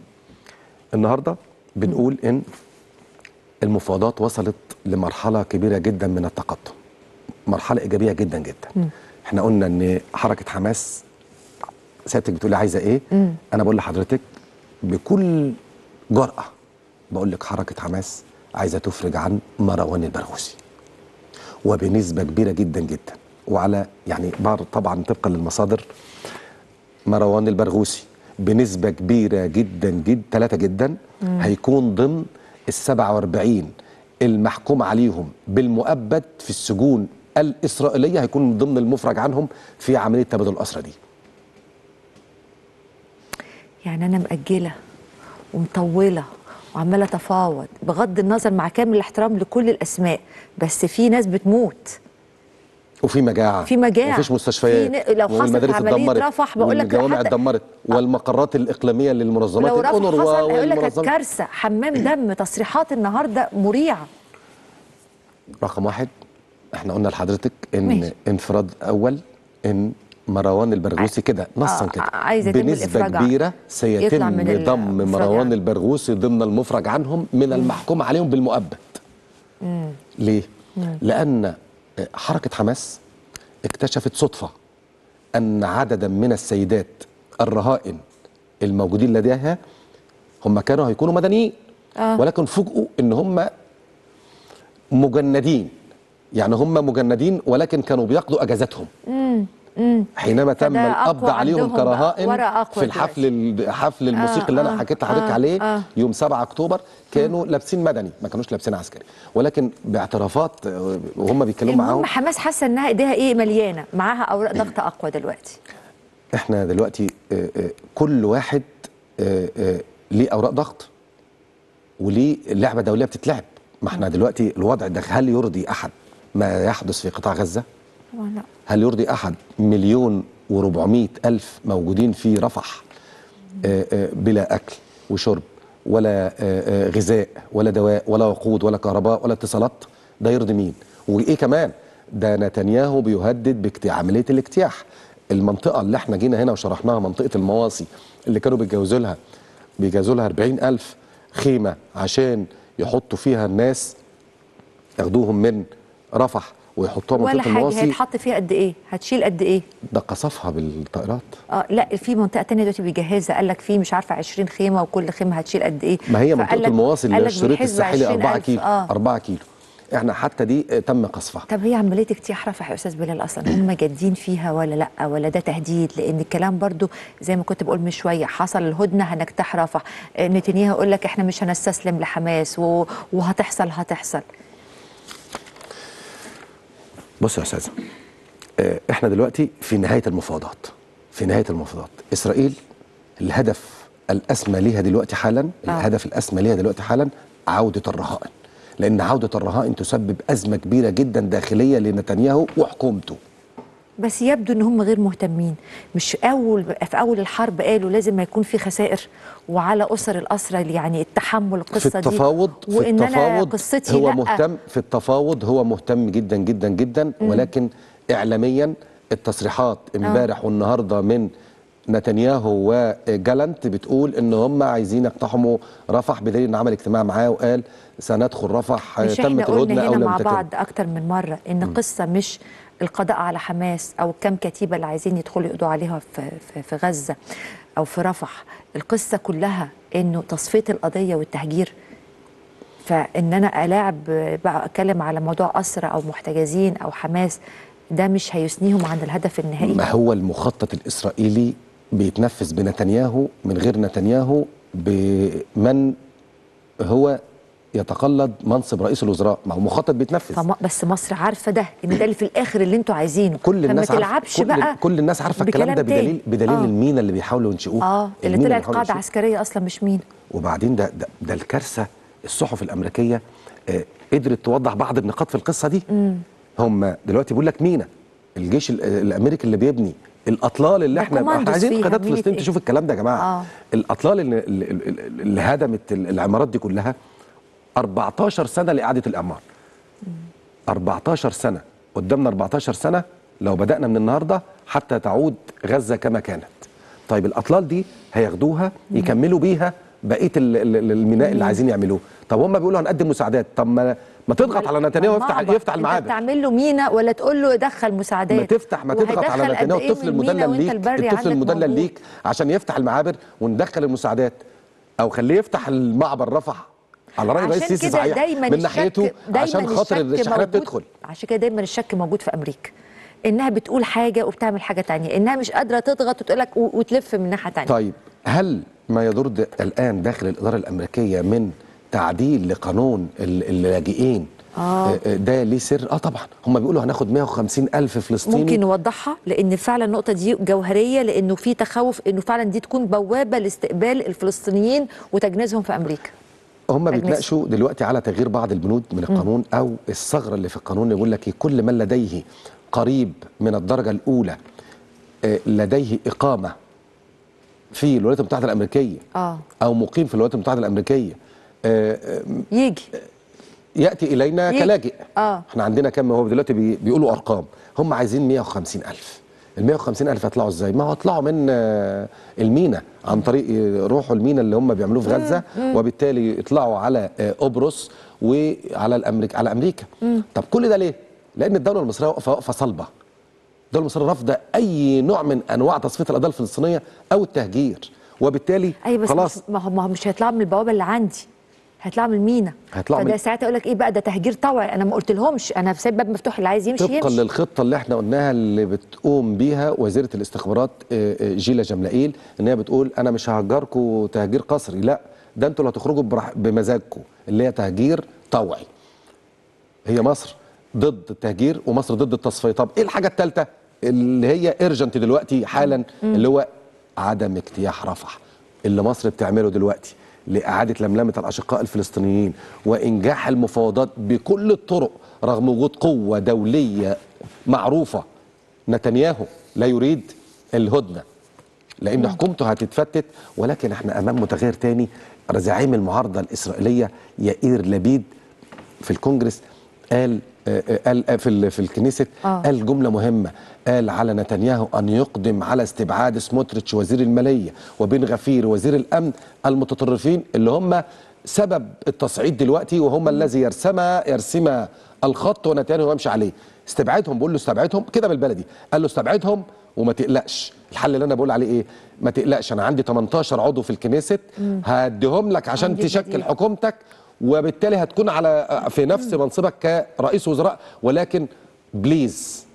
النهارده بنقول ان المفاوضات وصلت لمرحله كبيره جدا من التقدم مرحله ايجابيه جدا جدا مم. احنا قلنا ان حركه حماس سيادتك بتقولي عايزه ايه مم. انا بقول لحضرتك بكل جرأه بقول لك حركه حماس عايزه تفرج عن مروان البرغوثي وبنسبه كبيره جدا جدا وعلى يعني بعض طبعا طبقا للمصادر مروان البرغوثي بنسبه كبيره جدا جدا ثلاثه جدا مم. هيكون ضمن ال 47 المحكوم عليهم بالمؤبد في السجون الاسرائيليه هيكون ضمن المفرج عنهم في عمليه تبادل الاسرى دي يعني انا مأجله ومطوله وعماله اتفاوض بغض النظر مع كامل الاحترام لكل الاسماء بس في ناس بتموت وفي مجاعه في مجاعة. ومفيش مستشفيات في ن- لو حصلت والمدارس عملية اتدمرت رفح بقول لك والجوامع حتى- اتدمرت والمقرات الاقليميه للمنظمات لو رفح الأونروا حصل هيقول لك كانت والمنظمات كارثه حمام دم تصريحات النهارده مريعه رقم واحد احنا قلنا لحضرتك ان ماشي. انفراد اول ان مروان البرغوثي كده نصا آه، كده عايز يتم بنسبه الإفراج عنه. كبيره يطلع سيتم من ضم المفرج مروان عنه. البرغوثي ضمن المفرج عنهم من المحكوم عليهم بالمؤبد مم. ليه؟ مم. لأن حركة حماس اكتشفت صدفة أن عددا من السيدات الرهائن الموجودين لديها هم كانوا هيكونوا مدنيين آه. ولكن فوجئوا ان هم مجندين يعني هم مجندين ولكن كانوا بيقضوا اجازاتهم مم. مم. حينما تم فده القبض أقوى عليهم عندهم بقى، كرهائن ورقة أقوى في الحفل الحفل الموسيقي اللي انا آه، حكيت لحضرتك آه، عليه آه. يوم 7 اكتوبر كانوا لابسين مدني ما كانوش لابسين عسكري ولكن باعترافات آه، وهم بيتكلموا معاهم المهم حماس حاسه انها ايديها ايه مليانه معاها اوراق ضغط اقوى دلوقتي احنا دلوقتي آه، آه، كل واحد آه، آه، ليه اوراق ضغط وليه لعبه دوليه بتتلعب ما احنا دلوقتي الوضع ده هل يرضي احد ما يحدث في قطاع غزه طبعا لا هل يرضي احد مليون و400 الف موجودين في رفح آه، آه، بلا اكل وشرب ولا آه، آه، غذاء ولا دواء ولا وقود ولا كهرباء ولا اتصالات ده يرضي مين وايه كمان ده نتنياهو بيهدد باكت- عمليه الاجتياح المنطقه اللي احنا جينا هنا وشرحناها منطقه المواصي اللي كانوا بيتجوزوا لها بيجهزوا لها 40 الف خيمه عشان يحطوا فيها الناس ياخدوهم من رفح ويحطوها ولا منطقه حاجه المواصي هيتحط فيها قد ايه هتشيل قد ايه ده قصفها بالطائرات اه لا في منطقه تانية دلوقتي بيجهزها قال لك في مش عارفه 20 خيمه وكل خيمه هتشيل قد ايه ما هي فقال منطقه لك- المواصل قال اللي لك الشريط بيحزوا الساحلي 4 20,000. كيلو اه 4 كيلو احنا حتى دي آه، تم قصفها طب هي عمليه اجتياح رفح يا استاذ بلال اصلا هم جادين فيها ولا لا ولا ده تهديد لان الكلام برضو زي ما كنت بقول من شويه حصل الهدنه هنجتاح رفح آه، نتنياهو يقول لك احنا مش هنستسلم لحماس و... وهتحصل هتحصل بص يا استاذ آه، احنا دلوقتي في نهايه المفاوضات في نهايه المفاوضات اسرائيل الهدف الاسمى ليها دلوقتي حالا آه. الهدف الاسمى ليها دلوقتي حالا عوده الرهائن لان عوده الرهائن تسبب ازمه كبيره جدا داخليه لنتنياهو وحكومته بس يبدو ان هم غير مهتمين مش اول في اول الحرب قالوا لازم ما يكون في خسائر وعلى اسر الاسرى يعني التحمل القصه في التفاوض دي في وان انا التفاوض قصتي هو لأ. مهتم في التفاوض هو مهتم جدا جدا جدا مم. ولكن اعلاميا التصريحات امبارح والنهارده من نتنياهو وجالنت بتقول ان هم عايزين يقتحموا رفح بدليل ان عمل اجتماع معاه وقال سندخل رفح مش احنا تمت قلنا الهدنه هنا او لم مع تتم بعض اكتر من مره ان قصه مش القضاء على حماس او كم كتيبه اللي عايزين يدخلوا يقضوا عليها في, في, في غزه او في رفح القصه كلها انه تصفيه القضيه والتهجير فان انا الاعب بقى اتكلم على موضوع اسرى او محتجزين او حماس ده مش هيثنيهم عن الهدف النهائي ما هو المخطط الاسرائيلي بيتنفذ بنتنياهو من غير نتنياهو بمن هو يتقلد منصب رئيس الوزراء ما هو مخطط بيتنفذ فما بس مصر عارفه ده ان ده اللي في الاخر اللي انتوا عايزينه كل الناس فما عارفة- تلعبش كل, بقى كل الناس عارفه الكلام بكلام ده تاني. بدليل بدليل آه. المينا اللي بيحاولوا ينشئوه اه اللي المينا طلعت بيحاولوا قاعده ينشئوه. عسكريه اصلا مش مين وبعدين ده ده, ده الكارثه الصحف الامريكيه آه قدرت توضح بعض النقاط في القصه دي مم. هم دلوقتي بيقول لك مينا الجيش ال- الامريكي اللي بيبني الاطلال اللي ده احنا احنا كوماندوز عايزين فيها، قناه مينة فلسطين إيه؟ تشوف الكلام ده يا جماعه آه. الاطلال اللي, اللي, اللي اللي هدمت ال- العمارات دي كلها 14 سنه لاعاده الاعمار 14 سنه قدامنا 14 سنه لو بدانا من النهارده حتى تعود غزه كما كانت طيب الاطلال دي هياخدوها يكملوا بيها بقيه ال- ال- ال- الميناء اللي عايزين يعملوه طب هم بيقولوا هنقدم مساعدات طب ما ما تضغط على نتنياهو يفتح معبر. يفتح انت المعابر بتعمل له مينا ولا تقول له دخل مساعدات ما تفتح ما تضغط على وهيدخل نتنياهو قد إيه الطفل من المينا المدلل وانت ليك البري الطفل عندك المدلل موجود؟ ليك عشان يفتح المعابر وندخل المساعدات او خليه يفتح المعبر رفح على راي الرئيس عشان السيسي كده صحيح دايما من الشك- ناحيته دايما عشان خاطر الشك الشحنات موجود- تدخل عشان كده دايما الشك موجود في امريكا انها بتقول حاجه وبتعمل حاجه تانية انها مش قادره تضغط وتقول لك و- وتلف من ناحيه تانية طيب هل ما يدور د- الان داخل الاداره الامريكيه من تعديل لقانون ال- اللاجئين آه. آه، آه، ده ليه سر اه طبعا هم بيقولوا هناخد 150 الف فلسطيني ممكن نوضحها لان فعلا النقطه دي جوهريه لانه في تخوف انه فعلا دي تكون بوابه لاستقبال الفلسطينيين وتجنيزهم في امريكا هم أجنس. بيتناقشوا دلوقتي على تغيير بعض البنود من القانون او الثغره اللي في القانون يقول لك إيه، كل من لديه قريب من الدرجه الاولى آه، لديه اقامه في الولايات المتحده الامريكيه اه او مقيم في الولايات المتحده الامريكيه آه، آه، يجي ياتي الينا يجي. كلاجئ اه احنا عندنا كم هو دلوقتي بي- بيقولوا ارقام هم عايزين 150 الف ال 150 الف هيطلعوا ازاي ما هو هيطلعوا من آه، المينا عن طريق يروحوا المينا اللي هم بيعملوه في غزه مم. وبالتالي يطلعوا على آه، قبرص وعلى الامريكا على امريكا مم. طب كل ده ليه لان الدوله المصريه واقفه وقفه صلبه الدوله المصريه رافضه اي نوع من انواع تصفيه القضيه الفلسطينيه او التهجير وبالتالي ايوه بس خلاص مش- ما هو ما هو مش هيطلعوا من البوابه اللي عندي هيطلعوا من المينا هيطلعوا فده من- ساعتها يقول لك ايه بقى ده تهجير طوعي انا ما قلت لهمش انا سايب باب مفتوح اللي عايز يمشي طبقا يمشي للخطه اللي احنا قلناها اللي بتقوم بيها وزيره الاستخبارات آه، آه، جيلا جملائيل ان هي بتقول انا مش ههجركم تهجير قسري لا ده انتوا اللي هتخرجوا براح- بمزاجكم اللي هي تهجير طوعي هي مصر ضد التهجير ومصر ضد التصفيه طب ايه الحاجه الثالثه اللي هي ارجنت دلوقتي حالا اللي هو عدم اجتياح رفح اللي مصر بتعمله دلوقتي لإعادة لملمة الأشقاء الفلسطينيين وإنجاح المفاوضات بكل الطرق رغم وجود قوة دولية معروفة نتنياهو لا يريد الهدنة لأن حكومته هتتفتت ولكن احنا أمام متغير تاني زعيم المعارضة الإسرائيلية يائير لبيد في الكونجرس قال آه، آه، قال آه، في ال- في الكنيست آه. قال جمله مهمه قال على نتنياهو ان يقدم على استبعاد سموتريتش وزير الماليه وبن غفير وزير الامن المتطرفين اللي هم سبب التصعيد دلوقتي وهم الذي يرسم يرسم الخط ونتنياهو يمشي عليه استبعدهم بقول له استبعدهم كده بالبلدي قال له استبعدهم وما تقلقش الحل اللي انا بقول عليه ايه ما تقلقش انا عندي 18 عضو في الكنيست مم. هديهم لك عشان عندي تشكل بديل. حكومتك وبالتالي هتكون على في نفس منصبك كرئيس وزراء ولكن بليز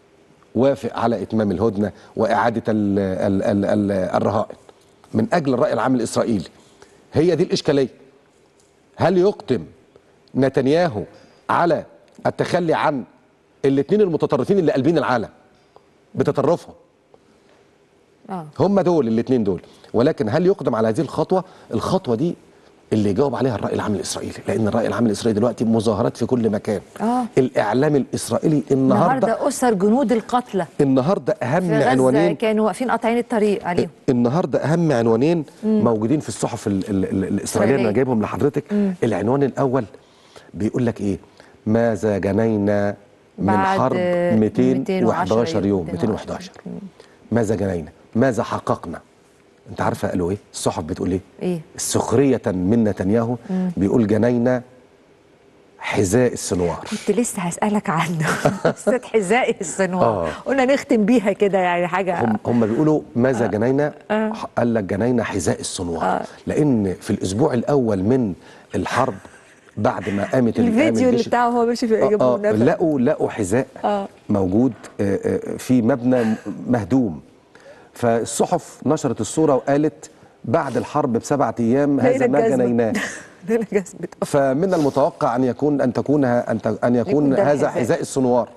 وافق على اتمام الهدنه واعاده ال ال ال ال الرهائن من اجل الراي العام الاسرائيلي هي دي الاشكاليه هل يقدم نتنياهو على التخلي عن الاثنين المتطرفين اللي قلبين العالم بتطرفهم اه هم دول الاثنين دول ولكن هل يقدم على هذه الخطوه الخطوه دي اللي يجاوب عليها الراي العام الاسرائيلي لان الراي العام الاسرائيلي دلوقتي مظاهرات في كل مكان اه الاعلام الاسرائيلي النهارده النهارده اسر جنود القتلى النهارده اهم في غزه عنوانين كانوا واقفين قاطعين الطريق عليهم النهارده اهم عنوانين مم. موجودين في الصحف ال ال ال الاسرائيليه إسرائيلية. انا جايبهم لحضرتك مم. العنوان الاول بيقول لك ايه ماذا جنينا من بعد حرب 211 210 يوم 211 ماذا جنينا ماذا حققنا انت عارفه قالوا ايه الصحف بتقول ايه ايه سخريه من نتنياهو مم. بيقول جنينا حذاء السنوار كنت لسه هسألك عنه قصة حذاء السنوار آه. قلنا نختم بيها كده يعني حاجة هم هم بيقولوا ماذا جنينا آه. قال لك جنينا حذاء السنوار آه. لان في الاسبوع الاول من الحرب بعد ما قامت قام الفيديو اللي الجيش- بتاعه هو ماشي في آه جنبه آه النفق. لقوا لقوا حذاء اه موجود آه، آه، في مبنى مهدوم فالصحف نشرت الصوره وقالت بعد الحرب بسبعة ايام هذا لقينا ما الجزمة. جنيناه لقينا جزمة فمن المتوقع ان يكون ان تكون ه- ان ت- ان يكون يكون ده هذا الحذاء. حذاء السنوار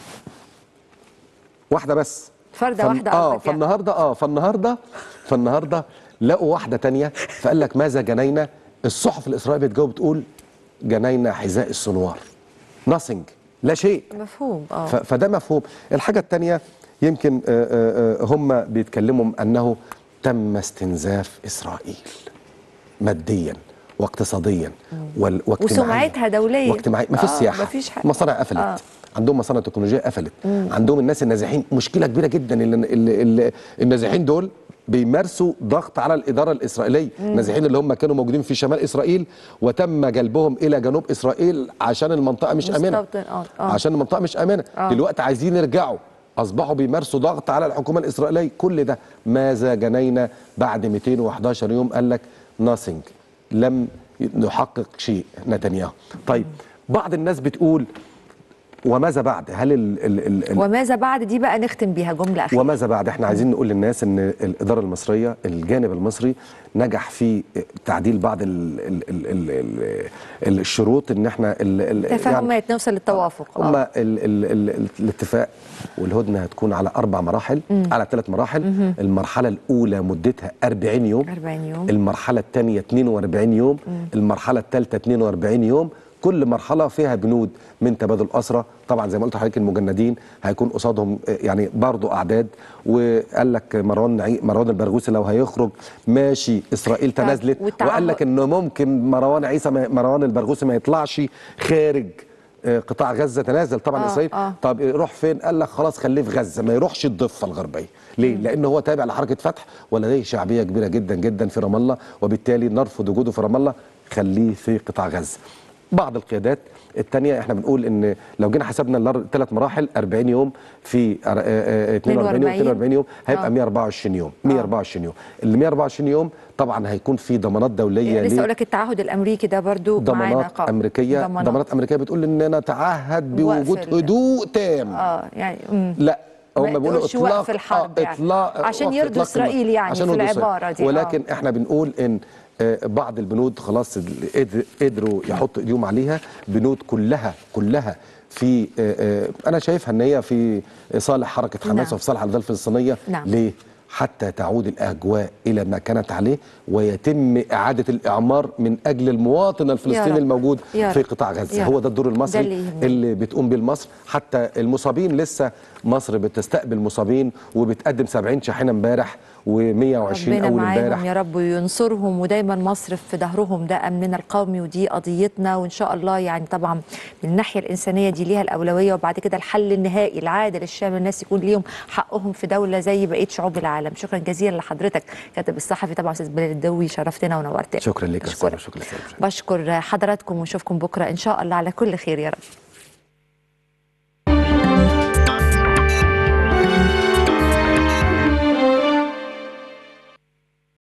واحده بس فردة فن- واحدة اه قصدك يعني. فالنهارده اه فالنهارده فالنهارده لقوا واحده تانية فقال لك ماذا جنينا الصحف الاسرائيليه بتجاوب بتقول جنينا حذاء السنوار nothing لا شيء مفهوم اه ف- فده مفهوم الحاجة التانية يمكن آه، آه، آه، هم بيتكلموا أنه تم استنزاف إسرائيل ماديا واقتصاديا وال- واجتماعيا وسمعتها دولية واجتماعيا ما فيش آه، سياحة مفيش حاجة. مصانع قفلت آه. عندهم مصانع تكنولوجية قفلت مم. عندهم الناس النازحين مشكلة كبيرة جدا ال- ال- ال- النازحين دول بيمارسوا ضغط على الإدارة الإسرائيلية مم. النازحين اللي هم كانوا موجودين في شمال إسرائيل وتم جلبهم إلى جنوب إسرائيل عشان المنطقة مش آمنة مستوطن اه اه عشان المنطقه مش امنه آه. دلوقتي عايزين يرجعوا اصبحوا بيمارسوا ضغط على الحكومه الاسرائيليه كل ده ماذا جنينا بعد 211 يوم قال لك ناثينج لم نحقق شيء نتنياهو طيب بعض الناس بتقول وماذا بعد هل ال ال ال ال وماذا بعد دي بقى نختم بيها جملة أخيرة وماذا بعد احنا عايزين نقول للناس ان الاداره المصريه الجانب المصري نجح في تعديل بعض ال ال ال ال ال الشروط ان احنا ال ال يعني تفاهمات نوصل للتوافق هم اه ال ال ال ال الاتفاق والهدنه هتكون على اربع مراحل مم. على ثلاث مراحل مهم. المرحله الاولى مدتها 40 يوم 40 يوم المرحله الثانيه 42 يوم مم. المرحله الثالثه 42 يوم كل مرحله فيها بنود من تبادل اسرى طبعا زي ما قلت لحضرتك المجندين هيكون قصادهم آه، يعني برضه اعداد وقال لك مروان عي- مروان البرغوثي لو هيخرج ماشي اسرائيل تنازلت والتعهد- وقال لك انه ممكن مروان عيسى ما- مروان البرغوثي ما يطلعش خارج آه، قطاع غزه تنازل طبعا آه، اسرائيل آه. طب يروح فين قال لك خلاص خليه في غزه ما يروحش الضفه الغربيه ليه لان هو تابع لحركه فتح ولديه شعبيه كبيره جدا جدا في رام الله وبالتالي نرفض وجوده في رام الله خليه في قطاع غزه بعض القيادات الثانيه احنا بنقول ان لو جينا حسبنا الثلاث مراحل 40 يوم في آه، آه، آه، 42 يوم 42 يوم هيبقى آه. 124 يوم 124 يوم ال 124 يوم طبعا هيكون في ضمانات دوليه لسه ليه؟ اقول لك التعهد الامريكي ده برضو معانا ضمانات قائم. امريكيه ضمانات. ضمانات امريكيه بتقول اننا نتعهد وقف بوجود ال- هدوء تام اه يعني مم. لا ما هم بيقولوا يقولش اطلاق وقف الحرب آه، يعني. اطلاق عشان وقف يرضوا إطلاق إسرائيل النار. يعني عشان في يرضوا إسرائيل. العبارة دي، آه. ولكن احنا بنقول ان آه، بعض البنود خلاص ال- قدر- قدروا يحطوا ايديهم عليها بنود كلها كلها في آه، آه، انا شايفها ان هي في صالح حركه حماس نعم. وفي صالح الدوله الفلسطينيه نعم. ليه؟ حتى تعود الاجواء الى ما كانت عليه ويتم اعاده الاعمار من اجل المواطن يا الفلسطيني رب. الموجود يا في رب. قطاع غزه يا هو رب. ده الدور المصري ده اللي يهمني. اللي بتقوم بيه مصر حتى المصابين لسه مصر بتستقبل مصابين وبتقدم 70 شاحنه امبارح و120 ربنا اول معاهم امبارح يا رب وينصرهم ودايما مصر في ظهرهم ده امننا القومي ودي قضيتنا وان شاء الله يعني طبعا من الناحيه الانسانيه دي ليها الاولويه وبعد كده الحل النهائي العادل الشامل الناس يكون ليهم حقهم في دوله زي بقيه شعوب العالم شكرا جزيلا لحضرتك كاتب الصحفي طبعا استاذ بلال الدوي شرفتنا ونورتنا شكرا لك يا أشكرك. أستاذ، شكرا لك بشكر حضراتكم ونشوفكم بكره ان شاء الله على كل خير يا رب